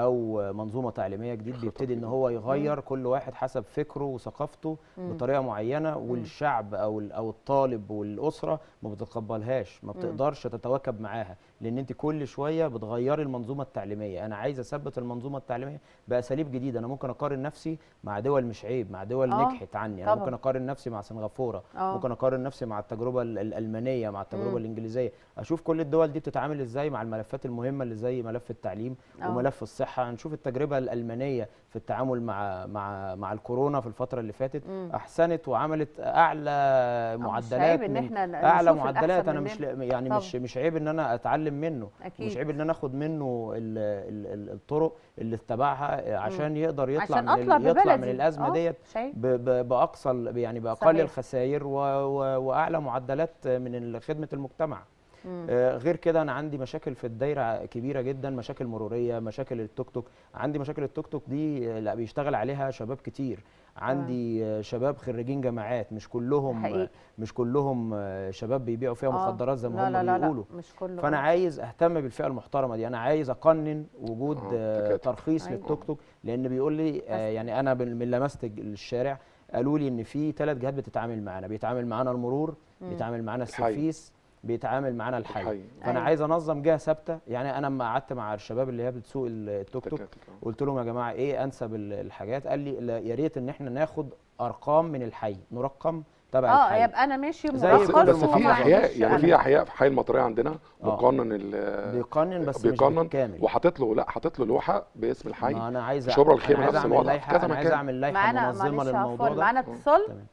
Speaker 2: أو منظومة تعليمية جديد بيبتدي إن هو يغير كل واحد حسب فكره وثقافته
Speaker 1: مم.
Speaker 2: بطريقة معينة والشعب أو ال- أو الطالب والأسرة ما بتتقبلهاش ما
Speaker 1: مم.
Speaker 2: بتقدرش تتواكب معاها لأن أنت كل شوية بتغيري المنظومة التعليمية أنا عايز أثبت المنظومة التعليمية بأساليب جديدة أنا ممكن أقارن نفسي مع دول مش عيب مع دول
Speaker 1: آه،
Speaker 2: نجحت عني أنا
Speaker 1: طبعاً.
Speaker 2: ممكن اقارن نفسي مع سنغافوره
Speaker 1: اه
Speaker 2: ممكن اقارن نفسي مع التجربه ال- الالمانيه مع التجربه
Speaker 1: مم.
Speaker 2: الانجليزيه اشوف كل الدول دي بتتعامل ازاي مع الملفات المهمه اللي زي ملف التعليم
Speaker 1: آه.
Speaker 2: وملف الصحه هنشوف التجربه الالمانيه في التعامل مع مع مع الكورونا في الفتره اللي فاتت
Speaker 1: مم.
Speaker 2: احسنت وعملت اعلى
Speaker 1: آه، مش
Speaker 2: معدلات
Speaker 1: عيب ان
Speaker 2: من
Speaker 1: احنا ن-
Speaker 2: اعلى
Speaker 1: نشوف الأحسن
Speaker 2: معدلات انا مش
Speaker 1: مننا.
Speaker 2: ل- يعني
Speaker 1: طبعاً.
Speaker 2: مش مش عيب ان انا اتعلم منه
Speaker 1: اكيد
Speaker 2: مش عيب ان انا اخد منه ال ال ال الطرق اللي اتبعها عشان يقدر يطلع
Speaker 1: عشان
Speaker 2: من ال-
Speaker 1: اطلع
Speaker 2: يطلع من
Speaker 1: ببلدي.
Speaker 2: الازمه
Speaker 1: آه،
Speaker 2: ديت
Speaker 1: مش عيب
Speaker 2: ب- ب- باقصى ال- يعني باقل
Speaker 1: صحيح.
Speaker 2: الخسائر و- و- واعلى معدلات من ال- خدمه المجتمع
Speaker 1: مم.
Speaker 2: آه، غير كده انا عندي مشاكل في الدايره كبيره جدا مشاكل مروريه مشاكل التوك توك عندي مشاكل التوك توك دي آه، لا بيشتغل عليها شباب كتير عندي آه، شباب خريجين جامعات مش كلهم
Speaker 1: حقيقي.
Speaker 2: مش كلهم آه، شباب بيبيعوا فيها
Speaker 1: آه.
Speaker 2: مخدرات زي
Speaker 1: لا
Speaker 2: ما
Speaker 1: لا
Speaker 2: هم
Speaker 1: لا
Speaker 2: بيقولوا
Speaker 1: لا مش كله
Speaker 2: فانا
Speaker 1: آه.
Speaker 2: عايز اهتم بالفئه المحترمه دي انا عايز اقنن وجود
Speaker 3: آه،
Speaker 2: آه،
Speaker 3: تكاتك.
Speaker 2: ترخيص
Speaker 1: أيوة.
Speaker 2: للتوك توك لان بيقول لي آه،
Speaker 1: بس.
Speaker 2: يعني انا بال- من لمست الشارع قالوا لي ان في ثلاث جهات بتتعامل معانا بيتعامل معانا المرور
Speaker 1: مم.
Speaker 2: بيتعامل معانا
Speaker 3: الحي.
Speaker 2: السيرفيس بيتعامل معانا الحي
Speaker 3: الحي.
Speaker 2: فانا
Speaker 1: أيوة.
Speaker 2: عايز انظم جهه ثابته يعني انا لما قعدت مع الشباب اللي هي بتسوق التوك توك
Speaker 3: تكاتك، آه.
Speaker 2: قلت لهم يا جماعه ايه انسب ال- الحاجات قال لي لا، يا ريت ان احنا ناخد ارقام من الحي نرقم تبع
Speaker 1: اه
Speaker 2: الحي
Speaker 1: يبقى انا ماشي
Speaker 2: زي
Speaker 1: مرخص
Speaker 2: كل
Speaker 3: بس في
Speaker 2: المحافظات.
Speaker 1: وما
Speaker 3: احياء
Speaker 1: عنديش
Speaker 3: يعني
Speaker 1: أنا.
Speaker 3: في احياء في حي المطريه عندنا
Speaker 2: آه.
Speaker 3: مقنن ال-
Speaker 2: بيقنن بس
Speaker 3: بيقنن
Speaker 2: مش بالكامل
Speaker 3: وحاطط له لا حاطط له لوحه باسم الحي
Speaker 2: ما انا عايز
Speaker 3: شبرا
Speaker 2: أنا
Speaker 3: الخير
Speaker 2: عايز
Speaker 3: نفس
Speaker 2: اعمل
Speaker 3: الوضع،
Speaker 2: لائحه
Speaker 3: كذا
Speaker 2: انا عايز
Speaker 3: مكان.
Speaker 2: اعمل لائحه
Speaker 1: معانا
Speaker 2: منظمه
Speaker 1: معلش
Speaker 2: للموضوع
Speaker 1: عفوا
Speaker 2: ده
Speaker 1: معانا اتصال
Speaker 2: تمام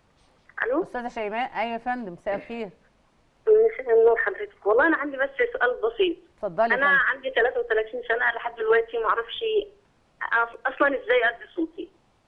Speaker 6: الو
Speaker 1: استاذه شيماء ايوه يا فندم مساء الخير
Speaker 6: مساء النور حضرتك والله انا عندي بس سؤال بسيط
Speaker 1: اتفضلي يا
Speaker 6: انا
Speaker 1: فندم
Speaker 6: عندي 33 سنه لحد دلوقتي ما اعرفش أص- اصلا ازاي ادي صوتي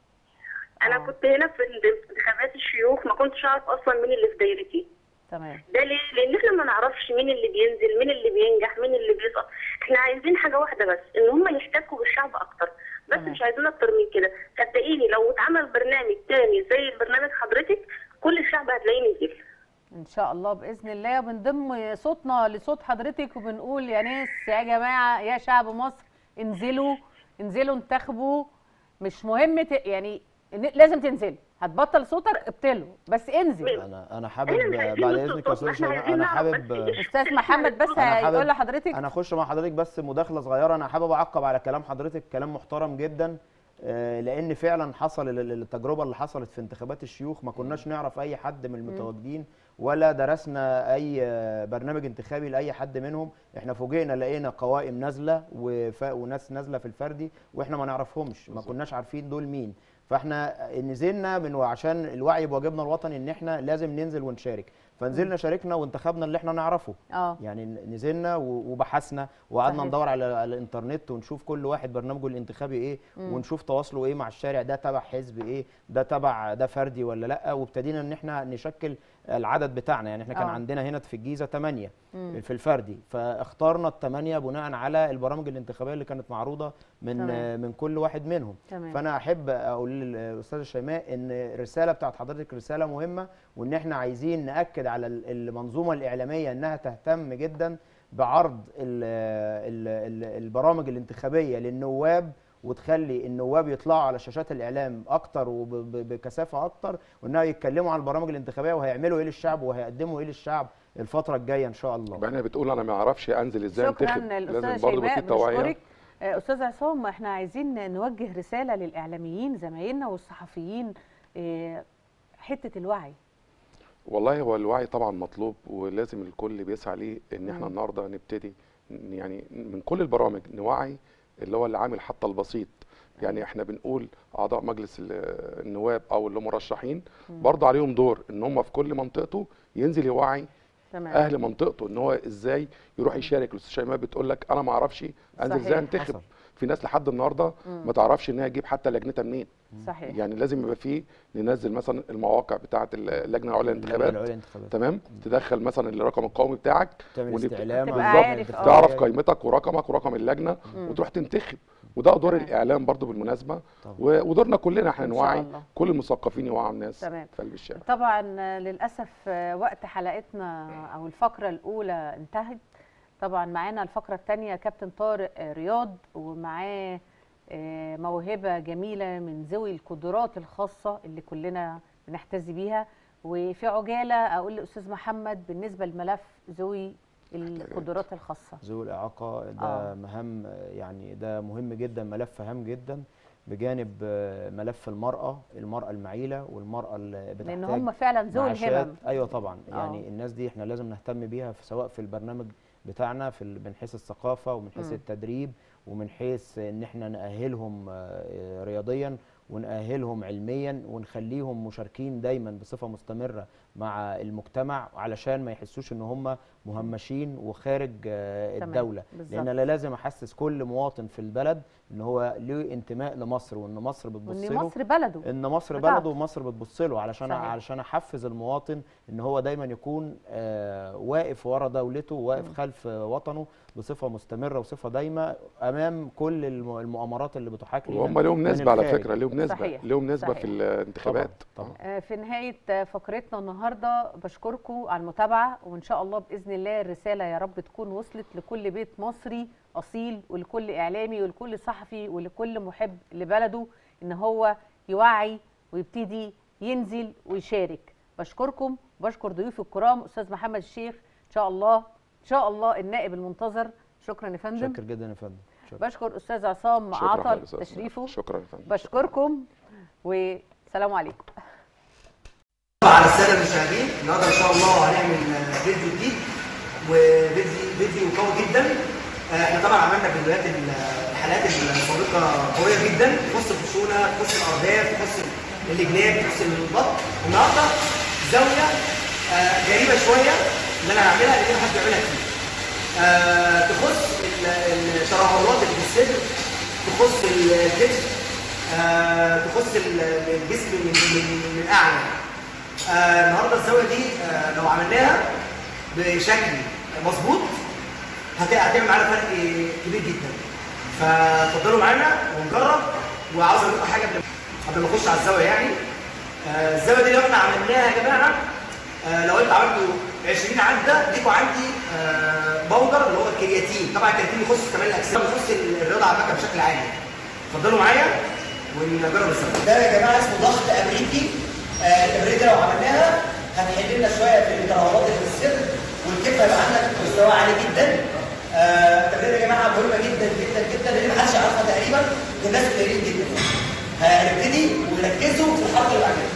Speaker 6: انا
Speaker 1: آه.
Speaker 6: كنت هنا في انتخابات الشيوخ ما كنتش اعرف اصلا مين اللي في دايرتي
Speaker 1: تمام
Speaker 6: ده ليه؟ لان احنا ما نعرفش مين اللي بينزل مين اللي بينجح مين اللي بيسقط احنا عايزين حاجه واحده بس ان هم يحتكوا بالشعب اكتر بس
Speaker 1: تمام.
Speaker 6: مش عايزين اكتر من كده صدقيني لو اتعمل برنامج تاني زي البرنامج حضرتك كل الشعب هتلاقيه نزل
Speaker 1: ان شاء الله باذن الله بنضم صوتنا لصوت حضرتك وبنقول يا ناس يا جماعه يا شعب مصر انزلوا انزلوا انتخبوا مش مهم ت... يعني ن- لازم تنزل هتبطل صوتك ابتله بس انزل
Speaker 2: انا انا حابب
Speaker 6: احنا مش عايزين
Speaker 2: بعد
Speaker 6: نص
Speaker 2: اذنك يا
Speaker 6: صوت،
Speaker 2: استاذ
Speaker 6: احنا
Speaker 2: شيماء
Speaker 6: عايزين
Speaker 2: انا
Speaker 6: نعرف
Speaker 2: حابب
Speaker 6: بس إيه.
Speaker 1: استاذ محمد بس
Speaker 2: أنا حابب-
Speaker 1: هيقول لحضرتك
Speaker 2: انا اخش مع حضرتك بس مداخله صغيره انا حابب اعقب على كلام حضرتك كلام محترم جدا آه، لان فعلا حصل ال- ال- التجربه اللي حصلت في انتخابات الشيوخ ما كناش نعرف اي حد من المتواجدين ولا درسنا اي آه، برنامج انتخابي لاي حد منهم احنا فوجئنا لقينا قوائم نازله وف- وناس نازله في الفردي واحنا ما نعرفهمش ما كناش عارفين دول مين فاحنا نزلنا من عشان الوعي بواجبنا الوطني ان احنا لازم ننزل ونشارك فنزلنا شاركنا وانتخبنا اللي احنا نعرفه
Speaker 1: اه
Speaker 2: يعني نزلنا و- وبحثنا وقعدنا
Speaker 1: صحيح.
Speaker 2: ندور على على الانترنت ونشوف كل واحد برنامجه الانتخابي ايه ونشوف تواصله ايه مع الشارع ده تبع حزب ايه ده تبع ده فردي ولا لا وابتدينا ان احنا نشكل العدد بتاعنا يعني احنا كان
Speaker 1: آه.
Speaker 2: عندنا هنا في الجيزه 8
Speaker 1: مم.
Speaker 2: في الفردي فاخترنا الثمانيه بناء على البرامج الانتخابيه اللي كانت معروضه من
Speaker 1: تمام.
Speaker 2: من كل واحد منهم
Speaker 1: تمام
Speaker 2: فانا احب اقول للاستاذه شيماء ان الرساله بتاعت حضرتك رساله مهمه وان احنا عايزين ناكد على ال- المنظومه الاعلاميه انها تهتم جدا بعرض ال ال ال البرامج الانتخابيه للنواب وتخلي النواب يطلعوا على شاشات الاعلام اكتر وبكثافه اكتر وانها يتكلموا عن البرامج الانتخابيه وهيعملوا ايه للشعب وهيقدموا ايه للشعب الفتره الجايه ان شاء الله
Speaker 3: يبقى احنا بتقول انا ما اعرفش انزل ازاي انتخب
Speaker 1: شكرا
Speaker 3: لازم
Speaker 1: الاستاذه
Speaker 3: برضه يبقى في
Speaker 1: شيماء
Speaker 3: توعيه
Speaker 1: بنشكرك آه، استاذ عصام احنا عايزين نوجه رساله للاعلاميين زمايلنا والصحفيين آه، حته الوعي
Speaker 3: والله هو الوعي طبعا مطلوب ولازم الكل بيسعى ليه ان احنا
Speaker 1: مم.
Speaker 3: النهارده نبتدي ن- يعني من كل البرامج نوعي اللي هو العامل حتى البسيط يعني احنا بنقول اعضاء مجلس ال- النواب او اللي مرشحين برضه عليهم دور ان هم في كل منطقته ينزل يوعي
Speaker 1: تمام
Speaker 3: اهل منطقته ان هو ازاي يروح يشارك الاستاذ شيماء بتقول لك انا ما اعرفش انزل
Speaker 1: صحيح.
Speaker 3: ازاي انتخب
Speaker 2: حصل.
Speaker 3: في ناس لحد النهارده ما تعرفش ان هي تجيب حتى لجنتها منين
Speaker 1: صحيح
Speaker 3: يعني لازم يبقى فيه ننزل مثلا المواقع بتاعه اللجنه العليا للانتخابات
Speaker 2: العليا للانتخابات.
Speaker 3: تمام تدخل مثلا الرقم القومي بتاعك
Speaker 2: تعمل
Speaker 3: ونبت-
Speaker 2: استعلام
Speaker 1: تبقى
Speaker 2: عن
Speaker 1: عارف،
Speaker 2: الدفاع.
Speaker 1: آه.
Speaker 3: تعرف قيمتك ورقمك ورقم اللجنه
Speaker 1: مم.
Speaker 3: وتروح تنتخب وده دور
Speaker 1: تمام.
Speaker 3: الاعلام برضو بالمناسبه
Speaker 2: طبعا.
Speaker 3: و- ودورنا كلنا احنا
Speaker 1: إن شاء
Speaker 3: نوعي
Speaker 1: الله.
Speaker 3: كل المثقفين يوعوا الناس
Speaker 1: تمام.
Speaker 3: في قلب الشارع
Speaker 1: طبعا آه، للاسف آه، وقت حلقتنا او الفقره الاولى انتهت طبعا معانا الفقره الثانيه كابتن طارق آه، رياض ومعاه آه، موهبه جميله من ذوي القدرات الخاصه اللي كلنا بنحتذي بيها وفي عجاله اقول لاستاذ محمد بالنسبه لملف ذوي القدرات الخاصه
Speaker 2: ذوي الإعاقة ده
Speaker 1: آه.
Speaker 2: آه. مهم يعني ده مهم جدا ملف هام جدا بجانب آه، ملف المرأة المرأة المعيلة والمرأة اللي بتحتاج
Speaker 1: لان هم فعلا ذوي
Speaker 2: معاشات.
Speaker 1: الهمم
Speaker 2: ايوه طبعا
Speaker 1: آه.
Speaker 2: يعني الناس دي احنا لازم نهتم بيها في سواء في البرنامج بتاعنا في ال- من حيث الثقافه ومن حيث
Speaker 1: مم.
Speaker 2: التدريب ومن حيث ان احنا نأهلهم آه، رياضيا ونأهلهم علميا ونخليهم مشاركين دايما بصفه مستمره مع المجتمع علشان ما يحسوش ان هم مهمشين وخارج آه،
Speaker 1: تمام،
Speaker 2: الدوله
Speaker 1: بالظبط.
Speaker 2: لان انا لازم احسس كل مواطن في البلد ان هو له انتماء لمصر وان مصر بتبص
Speaker 1: وان
Speaker 2: له
Speaker 1: مصر بلده
Speaker 2: ان مصر
Speaker 1: بتاعته.
Speaker 2: بلده ومصر بتبص له علشان
Speaker 1: صحيح.
Speaker 2: علشان احفز المواطن ان هو دايما يكون آه واقف ورا دولته واقف
Speaker 1: مم.
Speaker 2: خلف وطنه بصفه مستمره وصفه دايمه امام كل الم- المؤامرات اللي بتحاك لينا
Speaker 3: وهم لهم
Speaker 2: من
Speaker 3: نسبه على
Speaker 2: الخارج.
Speaker 3: فكره لهم نسبه
Speaker 1: صحيح،
Speaker 3: لهم نسبه
Speaker 1: صحيح.
Speaker 3: في الانتخابات
Speaker 2: طبعا
Speaker 1: آه، في نهاية آه، فقرتنا النهاردة بشكركم على المتابعة وإن شاء الله بإذن الله الرسالة يا رب تكون وصلت لكل بيت مصري أصيل ولكل إعلامي ولكل صحفي ولكل محب لبلده إن هو يوعي ويبتدي ينزل ويشارك بشكركم بشكر ضيوفي الكرام أستاذ محمد الشيخ إن شاء الله إن شاء الله النائب المنتظر شكرا يا فندم
Speaker 2: شكر جدا يا فندم شكرا.
Speaker 1: بشكر أستاذ عصام
Speaker 3: شكرا
Speaker 1: عطل
Speaker 3: حضرتك يا أستاذ.
Speaker 1: تشريفه
Speaker 3: شكرا يا فندم
Speaker 1: بشكركم وسلام عليكم
Speaker 7: على الساده المشاهدين النهارده ان شاء الله هنعمل آه، فيديو جديد وفيديو فيديو قوي جدا آه، احنا طبعا عملنا فيديوهات ال- الحلقات السابقه قويه جدا تخص الخشونه تخص الارداف تخص الجناب تخص البط النهارده زاويه آه، غريبه شويه اللي انا هعملها لان محدش بيعملها كتير آه، تخص ال- الترهلات اللي في الصدر تخص الكتف آه، تخص ال- الجسم من من من اعلى آه، النهارده الزاويه دي آه، لو عملناها بشكل مظبوط هت- هتعمل معانا فرق كبير جدا فاتفضلوا معانا ونجرب وعاوز اقول لكم حاجه قبل قبل ما اخش على الزاويه يعني آه، الزاويه دي لو احنا عملناها يا جماعه آه، لو انتوا عملتوا 20 عده ليكوا عندي آه، بودر اللي هو الكرياتين طبعا الكرياتين يخص كمان الاجسام يخص الرياضه عامه بشكل عام اتفضلوا معايا ونجرب الزاويه ده يا جماعه اسمه ضغط امريكي آه، التمرين ده لو عملناها هنحل لنا شويه في الترهلات اللي في الصدر والكتف هيبقى عندك مستوى عالي جدا آه، التمرين ده يا جماعه مهمه جدا جدا جدا لان محدش يعرفها تقريبا غير ناس قليلين جدا هنبتدي ونركزوا في الحركه اللي بعدها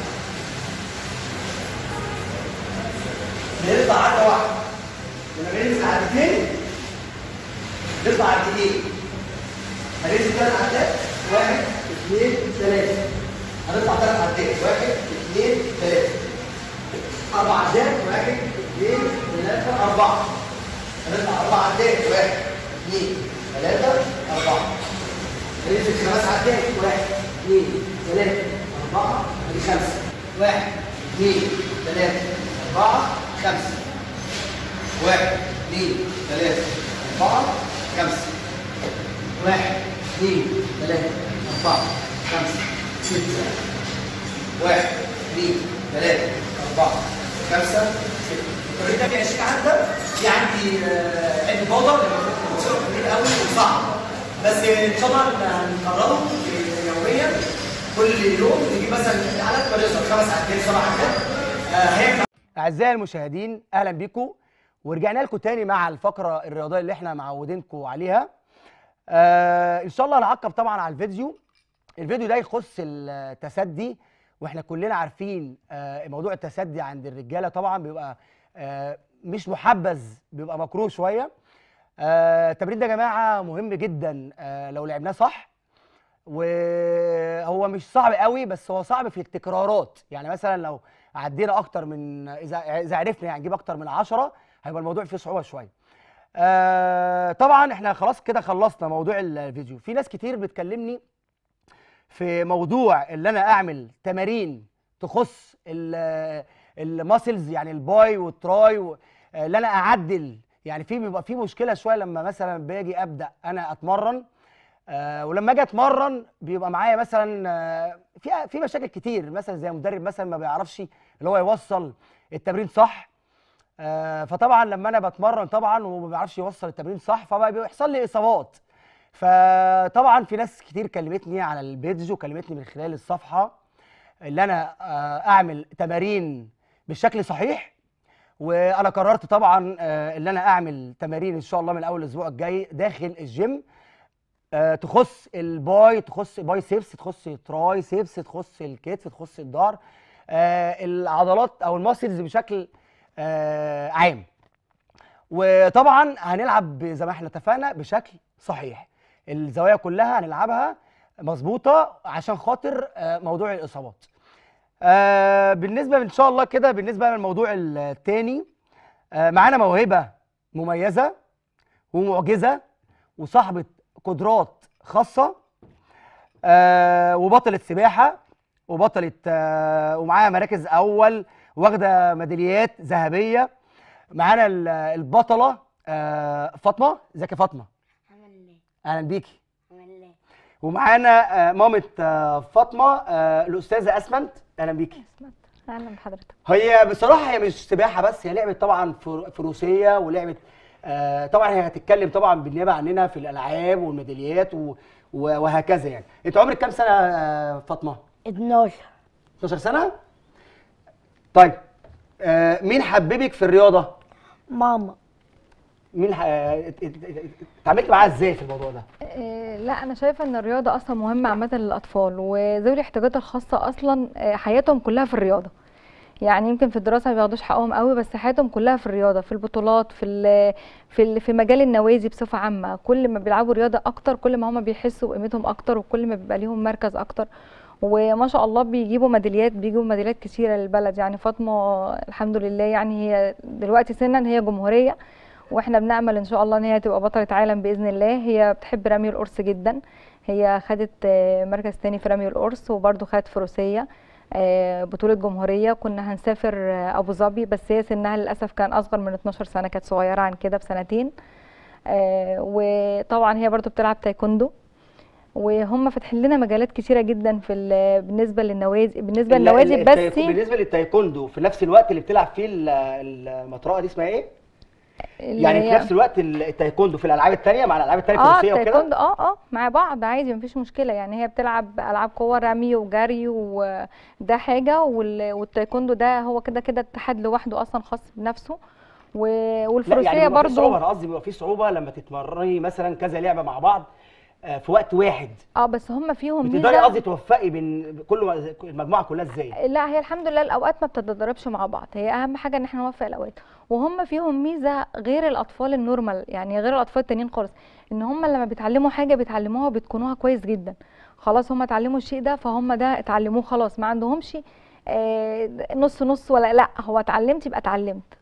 Speaker 7: نطلع عدة واحدة لما ننزل عدتين نطلع عدتين هننزل ثلاث عدات واحد اثنين ثلاثة هنطلع ثلاث عدات واحد اثنين ثلاثة أربع عدات واحد اثنين ثلاثة أربعة هنطلع أربع عدات واحد اثنين ثلاثة أربعة هننزل خمس عدات واحد اثنين ثلاثة أربعة ادي خمسة واحد اثنين ثلاثة أربعة خمسة واحد اثنين ثلاثة أربعة خمسة واحد اثنين ثلاثة أربعة خمسة ستة واحد اثنين ثلاثة أربعة خمسة ستة التمرين ده فيه 20 عده في عندي آه، علبه باودر بتصير كبير قوي وصعب بس ان شاء الله هنكرره يوميا كل يوم نجيب مثلا على قد ما نقدر خمس عدات سبع عدات آه، هينفع
Speaker 8: اعزائي المشاهدين اهلا بيكم ورجعنا لكم تاني مع الفقره الرياضيه اللي احنا معودينكم عليها آه ان شاء الله هنعقب طبعا على الفيديو الفيديو ده يخص التسدي واحنا كلنا عارفين آه موضوع التسدي عند الرجاله طبعا بيبقى آه مش محبذ بيبقى مكروه شويه آه التمرين ده يا جماعه مهم جدا آه لو لعبناه صح وهو مش صعب قوي بس هو صعب في التكرارات يعني مثلا لو عدينا اكتر من اذا اذا عرفنا يعني نجيب اكتر من 10 هيبقى الموضوع فيه صعوبه شويه آه طبعا احنا خلاص كده خلصنا موضوع الفيديو في ناس كتير بتكلمني في موضوع اللي انا اعمل تمارين تخص الماسلز يعني الباي والتراي و- آه، اللي انا اعدل يعني في بيبقى في مشكله شويه لما مثلا باجي ابدا انا اتمرن آه ولما اجي اتمرن بيبقى معايا مثلا آه في في مشاكل كتير مثلا زي مدرب مثلا ما بيعرفش اللي هو يوصل التمرين صح آه فطبعا لما انا بتمرن طبعا وما بيعرفش يوصل التمرين صح فبقى بيحصل لي اصابات فطبعا في ناس كتير كلمتني على البيدج وكلمتني من خلال الصفحه اللي انا آه اعمل تمارين بالشكل صحيح وانا قررت طبعا آه اللي انا اعمل تمارين ان شاء الله من اول الاسبوع الجاي داخل الجيم آه، تخص الباي تخص باي سيبس تخص تراي سيبس تخص الكتف تخص الظهر آه، العضلات او الماسلز بشكل آه، عام وطبعا هنلعب زي ما احنا اتفقنا بشكل صحيح الزوايا كلها هنلعبها مظبوطه عشان خاطر آه، موضوع الاصابات آه، بالنسبه ان شاء الله كده بالنسبه للموضوع الثاني معانا موهبه مميزه ومعجزه وصاحبه قدرات خاصه آه وبطله سباحه وبطله آه ومعاها مراكز اول واخده ميداليات ذهبيه معانا ال- البطله آه فاطمه ازيك يا فاطمه اهلا بيكي ومعانا آه مامه آه فاطمه آه الاستاذه اسمنت اهلا بيكي
Speaker 9: اهلا بحضرتك
Speaker 8: هي بصراحه هي مش سباحه بس هي لعبت طبعا فر- فروسيه ولعبت آه طبعا هي هتتكلم طبعا بالنيابه عننا في الالعاب والميداليات و- و- وهكذا يعني انت عمرك كام سنه آه فاطمه
Speaker 9: 12
Speaker 8: 12 سنه طيب آه مين حببك في الرياضه
Speaker 9: ماما
Speaker 8: مين ح- آه، ات- ات- ات- اتعاملت معاها ازاي في الموضوع ده
Speaker 9: إيه، لا انا شايفه ان الرياضه اصلا مهمه عامه للاطفال وذوي الاحتياجات الخاصه اصلا آه، حياتهم كلها في الرياضه يعني يمكن في الدراسه ما بياخدوش حقهم قوي بس حياتهم كلها في الرياضه في البطولات في ال في ال في مجال النوادي بصفه عامه كل ما بيلعبوا رياضه اكتر كل ما هم بيحسوا بقيمتهم اكتر وكل ما بيبقى ليهم مركز اكتر وما شاء الله بيجيبوا ميداليات بيجيبوا ميداليات كتيره للبلد يعني فاطمه الحمد لله يعني هي دلوقتي سنا هي جمهوريه واحنا بنامل ان شاء الله ان هي تبقى بطله عالم باذن الله هي بتحب رمي القرص جدا هي خدت آه، مركز تاني في رمي القرص وبرده خدت فروسيه آه، بطوله جمهوريه كنا هنسافر آه، ابو ظبي بس هي سنها للاسف كان اصغر من 12 سنه كانت صغيره عن كده بسنتين آه، وطبعا هي برضو بتلعب تايكوندو وهم فاتحين لنا مجالات كتيره جدا في ال- بالنسبه للنوادي بالنسبه
Speaker 8: ال-
Speaker 9: للنوادي
Speaker 8: ال-
Speaker 9: بس
Speaker 8: التايكو- بالنسبه للتايكوندو في نفس الوقت اللي بتلعب فيه ال- المطرقه دي اسمها ايه
Speaker 9: اللي
Speaker 8: يعني في
Speaker 9: هي-
Speaker 8: نفس الوقت ال- التايكوندو في الالعاب الثانيه مع الالعاب الثانيه
Speaker 9: اه
Speaker 8: الفروسيه وكده
Speaker 9: التايكوندو اه اه مع بعض عادي مفيش مشكله يعني هي بتلعب العاب قوه رمي وجري وده حاجه وال- والتايكوندو ده هو كده كده اتحاد لوحده اصلا خاص بنفسه و-
Speaker 8: لا
Speaker 9: والفروسيه
Speaker 8: يعني بيبقى في صعوبه
Speaker 9: برضو
Speaker 8: انا قصدي بيبقى في صعوبه لما تتمرني مثلا كذا لعبه مع بعض آه، في وقت واحد
Speaker 9: اه بس هم فيهم
Speaker 8: بتقدري
Speaker 9: ميزه
Speaker 8: قصدي توفقي بين كل المجموعه كلها ازاي
Speaker 9: لا هي الحمد لله الاوقات ما بتتضربش مع بعض هي اهم حاجه ان احنا نوفق الاوقات وهم فيهم ميزه غير الاطفال النورمال يعني غير الاطفال التانيين خالص ان هم لما بيتعلموا حاجه بيتعلموها وبيتقنوها كويس جدا خلاص هم اتعلموا الشيء ده فهم ده اتعلموه خلاص ما عندهمش آه، نص نص ولا لا هو اتعلمت يبقى اتعلمت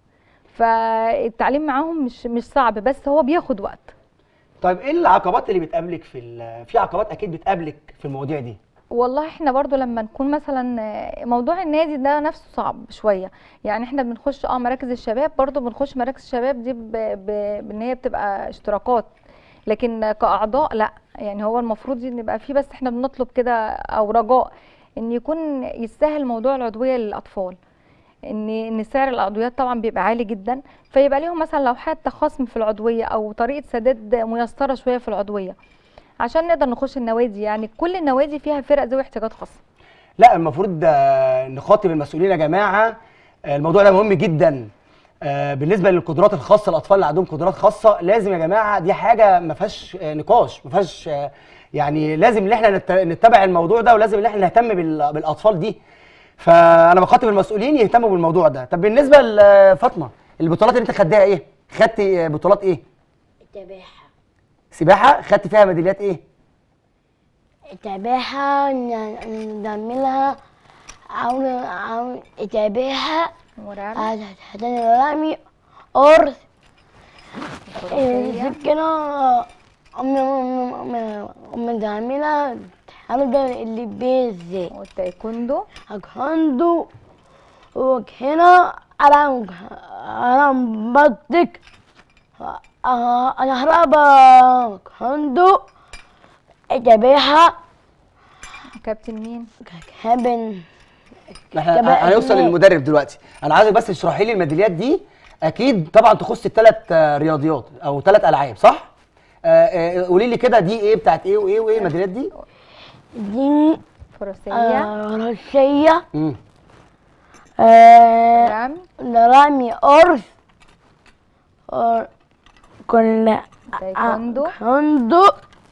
Speaker 9: فالتعليم معاهم مش مش صعب بس هو بياخد وقت
Speaker 8: طيب ايه العقبات اللي بتقابلك في ال- في عقبات اكيد بتقابلك في المواضيع دي
Speaker 9: والله احنا برضو لما نكون مثلا آه، موضوع النادي ده نفسه صعب شوية يعني احنا بنخش اه مراكز الشباب برضو بنخش مراكز الشباب دي ب- ب- بان هي بتبقى اشتراكات لكن كأعضاء لا يعني هو المفروض ان يبقى فيه بس احنا بنطلب كده او رجاء ان يكون يستاهل موضوع العضوية للأطفال ان ان سعر العضويات طبعا بيبقى عالي جدا فيبقى ليهم مثلا لو حتى خصم في العضويه او طريقه سداد ميسره شويه في العضويه عشان نقدر نخش النوادي يعني كل النوادي فيها فرق ذوي احتياجات خاصه
Speaker 8: لا المفروض آه، نخاطب المسؤولين يا جماعه آه، الموضوع ده مهم جدا آه، بالنسبه للقدرات الخاصه الاطفال اللي عندهم قدرات خاصه لازم يا جماعه دي حاجه ما فيهاش آه، نقاش ما فيهاش آه، يعني لازم ان احنا نت- نتبع الموضوع ده ولازم ان احنا نهتم بال- بالاطفال دي فانا بخاطب المسؤولين يهتموا بالموضوع ده طب بالنسبه لفاطمه البطولات اللي انت خدتها ايه خدتي آه، بطولات ايه
Speaker 10: التباحة
Speaker 8: سباحه خدت فيها ميداليات ايه
Speaker 10: التباحة ن- نعملها أو أو التباحة
Speaker 9: ورعب
Speaker 10: هتنرمي أرض
Speaker 9: الفروسية.
Speaker 10: سكينة بنعملها هنفضل اللي بيزي
Speaker 9: والتايكوندو
Speaker 10: عنده وهنا على على بطك انا هرب عنده الجبيحة
Speaker 9: كابتن مين
Speaker 10: كابن
Speaker 8: احنا
Speaker 10: تبقى
Speaker 8: هنوصل
Speaker 10: إيه؟
Speaker 8: للمدرب دلوقتي انا عايزك بس تشرحي لي الميداليات دي اكيد طبعا تخص الثلاث رياضيات او ثلاث العاب صح آه، آه، قولي لي كده دي ايه بتاعت ايه وايه وايه الميداليات دي
Speaker 10: دي
Speaker 9: فروسيه
Speaker 10: آه، روسية
Speaker 8: امم
Speaker 10: آه،
Speaker 9: رمي
Speaker 10: رمي أرز آه، كل
Speaker 9: تايكوندو
Speaker 10: عنده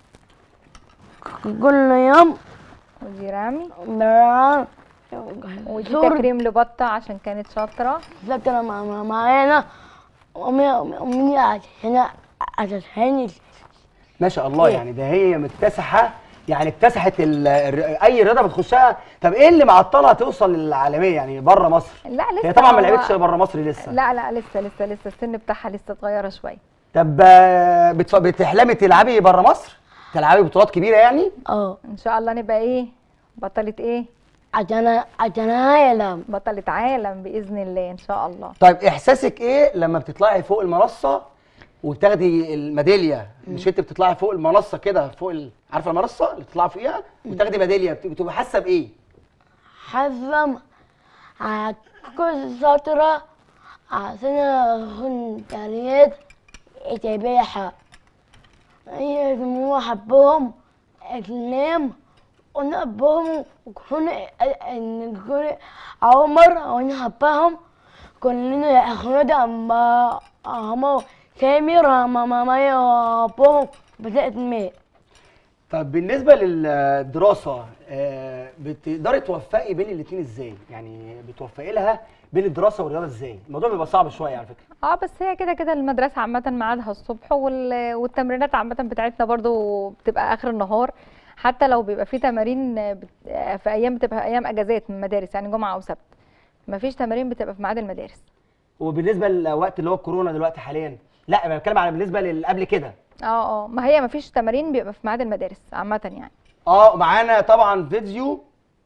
Speaker 10: كل يوم
Speaker 9: ودي رمي
Speaker 10: نرى
Speaker 9: ودي تكريم لبطه عشان كانت شاطره
Speaker 10: ذكر مع مع- معانا أمي أمي عشان عشان
Speaker 8: ما شاء الله يعني ده هي مكتسحه يعني اكتسحت ال- الر- اي رياضه بتخشها طب ايه اللي معطلها توصل للعالميه يعني بره مصر
Speaker 9: لا لسه
Speaker 8: هي طبعا ما
Speaker 9: هو-
Speaker 8: لعبتش بره مصر لسه
Speaker 9: لا لا لسه لسه لسه السن بتاعها لسه صغيره شويه
Speaker 8: طب آه، بتف- بتحلمي تلعبي بره مصر تلعبي بطولات كبيره يعني
Speaker 10: اه
Speaker 9: ان شاء الله نبقى ايه بطله ايه
Speaker 10: عشان عشان هيلم
Speaker 9: بطله عالم باذن الله ان شاء الله
Speaker 8: طيب احساسك ايه لما بتطلعي فوق المنصه وتاخدي الميداليه مش انت بتطلعي فوق المنصه كده فوق ال... عارفه المنصه اللي بتطلعي فوقيها وتاخدي ميداليه بت- بتبقى حاسه بايه
Speaker 10: حزم على كل فترة عشان أكون تريد إتباحة هي مو حبهم أكلام ونحبهم وكون إن كل عمر ونحبهم كلنا أخوات أما أما سامر ما ما ما يحبهم بدأت مي
Speaker 8: طب بالنسبه للدراسه آه، بتقدري توفقي بين الاثنين ازاي يعني بتوفقي لها بين الدراسه والرياضه ازاي الموضوع بيبقى صعب شويه على فكره
Speaker 9: اه بس هي كده كده المدرسه عامه ميعادها الصبح وال... والتمرينات عامه بتاعتنا برضو بتبقى اخر النهار حتى لو بيبقى في تمارين بت... في ايام بتبقى ايام اجازات من المدارس يعني جمعه او سبت مفيش تمارين بتبقى في ميعاد المدارس
Speaker 8: وبالنسبه للوقت اللي هو الكورونا دلوقتي حاليا لا انا بتكلم على بالنسبه اللي قبل كده
Speaker 9: اه اه ما هي مفيش تمارين بيبقى في ميعاد المدارس عامه يعني
Speaker 8: اه معانا طبعا فيديو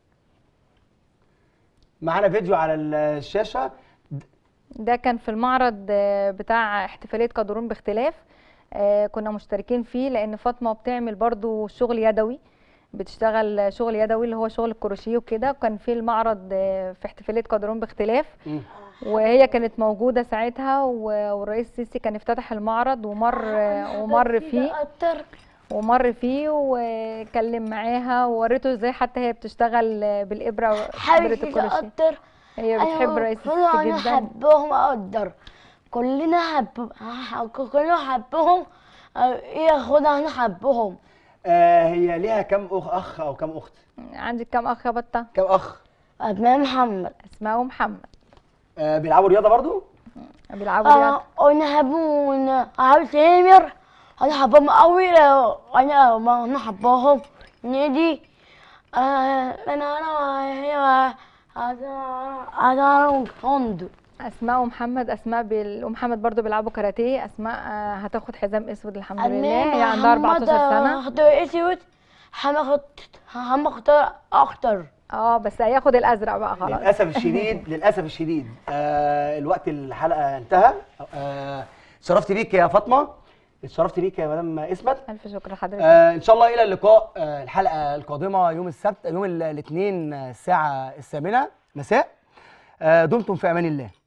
Speaker 8: معانا فيديو على الشاشه
Speaker 9: ده كان في المعرض آه، بتاع احتفالية قدرون باختلاف آه، كنا مشتركين فيه لأن فاطمة بتعمل برضو شغل يدوي بتشتغل شغل يدوي اللي هو شغل الكروشيه وكده وكان في المعرض آه، في احتفالية قدرون باختلاف
Speaker 8: مم.
Speaker 9: وهي كانت موجودة ساعتها و- والرئيس السيسي كان افتتح المعرض ومر ومر فيه
Speaker 10: أكتر
Speaker 9: ومر فيه وكلم معاها ووريته ازاي حتى هي بتشتغل بالإبرة وإبرة
Speaker 10: حبيبتي
Speaker 9: الكروشيه
Speaker 10: أكتر
Speaker 9: هي بتحب
Speaker 10: أيوة،
Speaker 9: رئيس
Speaker 10: كلنا
Speaker 9: السيسي جدا
Speaker 10: حبهم أقدر كلنا حب ح- كلنا حبهم آه، ياخدها أنا حبهم
Speaker 8: آه هي ليها كم أخ, اخ او كم اخت
Speaker 9: عندك كام اخ يا بطه
Speaker 8: كم اخ
Speaker 10: أبناء محمد
Speaker 9: اسماء ومحمد
Speaker 8: آه بيلعبوا رياضه برضو
Speaker 9: بيلعبوا رياضه
Speaker 10: آه، أنا حبهم أنا سامر أنا حبهم أوي لو أنا ما أنا حبهم نادي آه، أنا أنا هي أنا أنا كوندو
Speaker 9: اسماء ومحمد اسماء بال... ومحمد برضو بيلعبوا كاراتيه اسماء آه، هتاخد حزام اسود الحمد لله هي عندها 14 سنه
Speaker 10: اختار اسود هناخد هناخد اكتر
Speaker 9: اه بس هياخد الازرق بقى خلاص
Speaker 8: للاسف الشديد للاسف الشديد آه الوقت الحلقه انتهى آه شرفت بيك يا فاطمه اتشرفت بيك يا مدام اسمت
Speaker 9: الف شكر لحضرتك
Speaker 8: آه ان شاء الله الى اللقاء آه الحلقه القادمه يوم السبت يوم ال- الاثنين آه، الساعه الثامنه مساء آه، دمتم في امان الله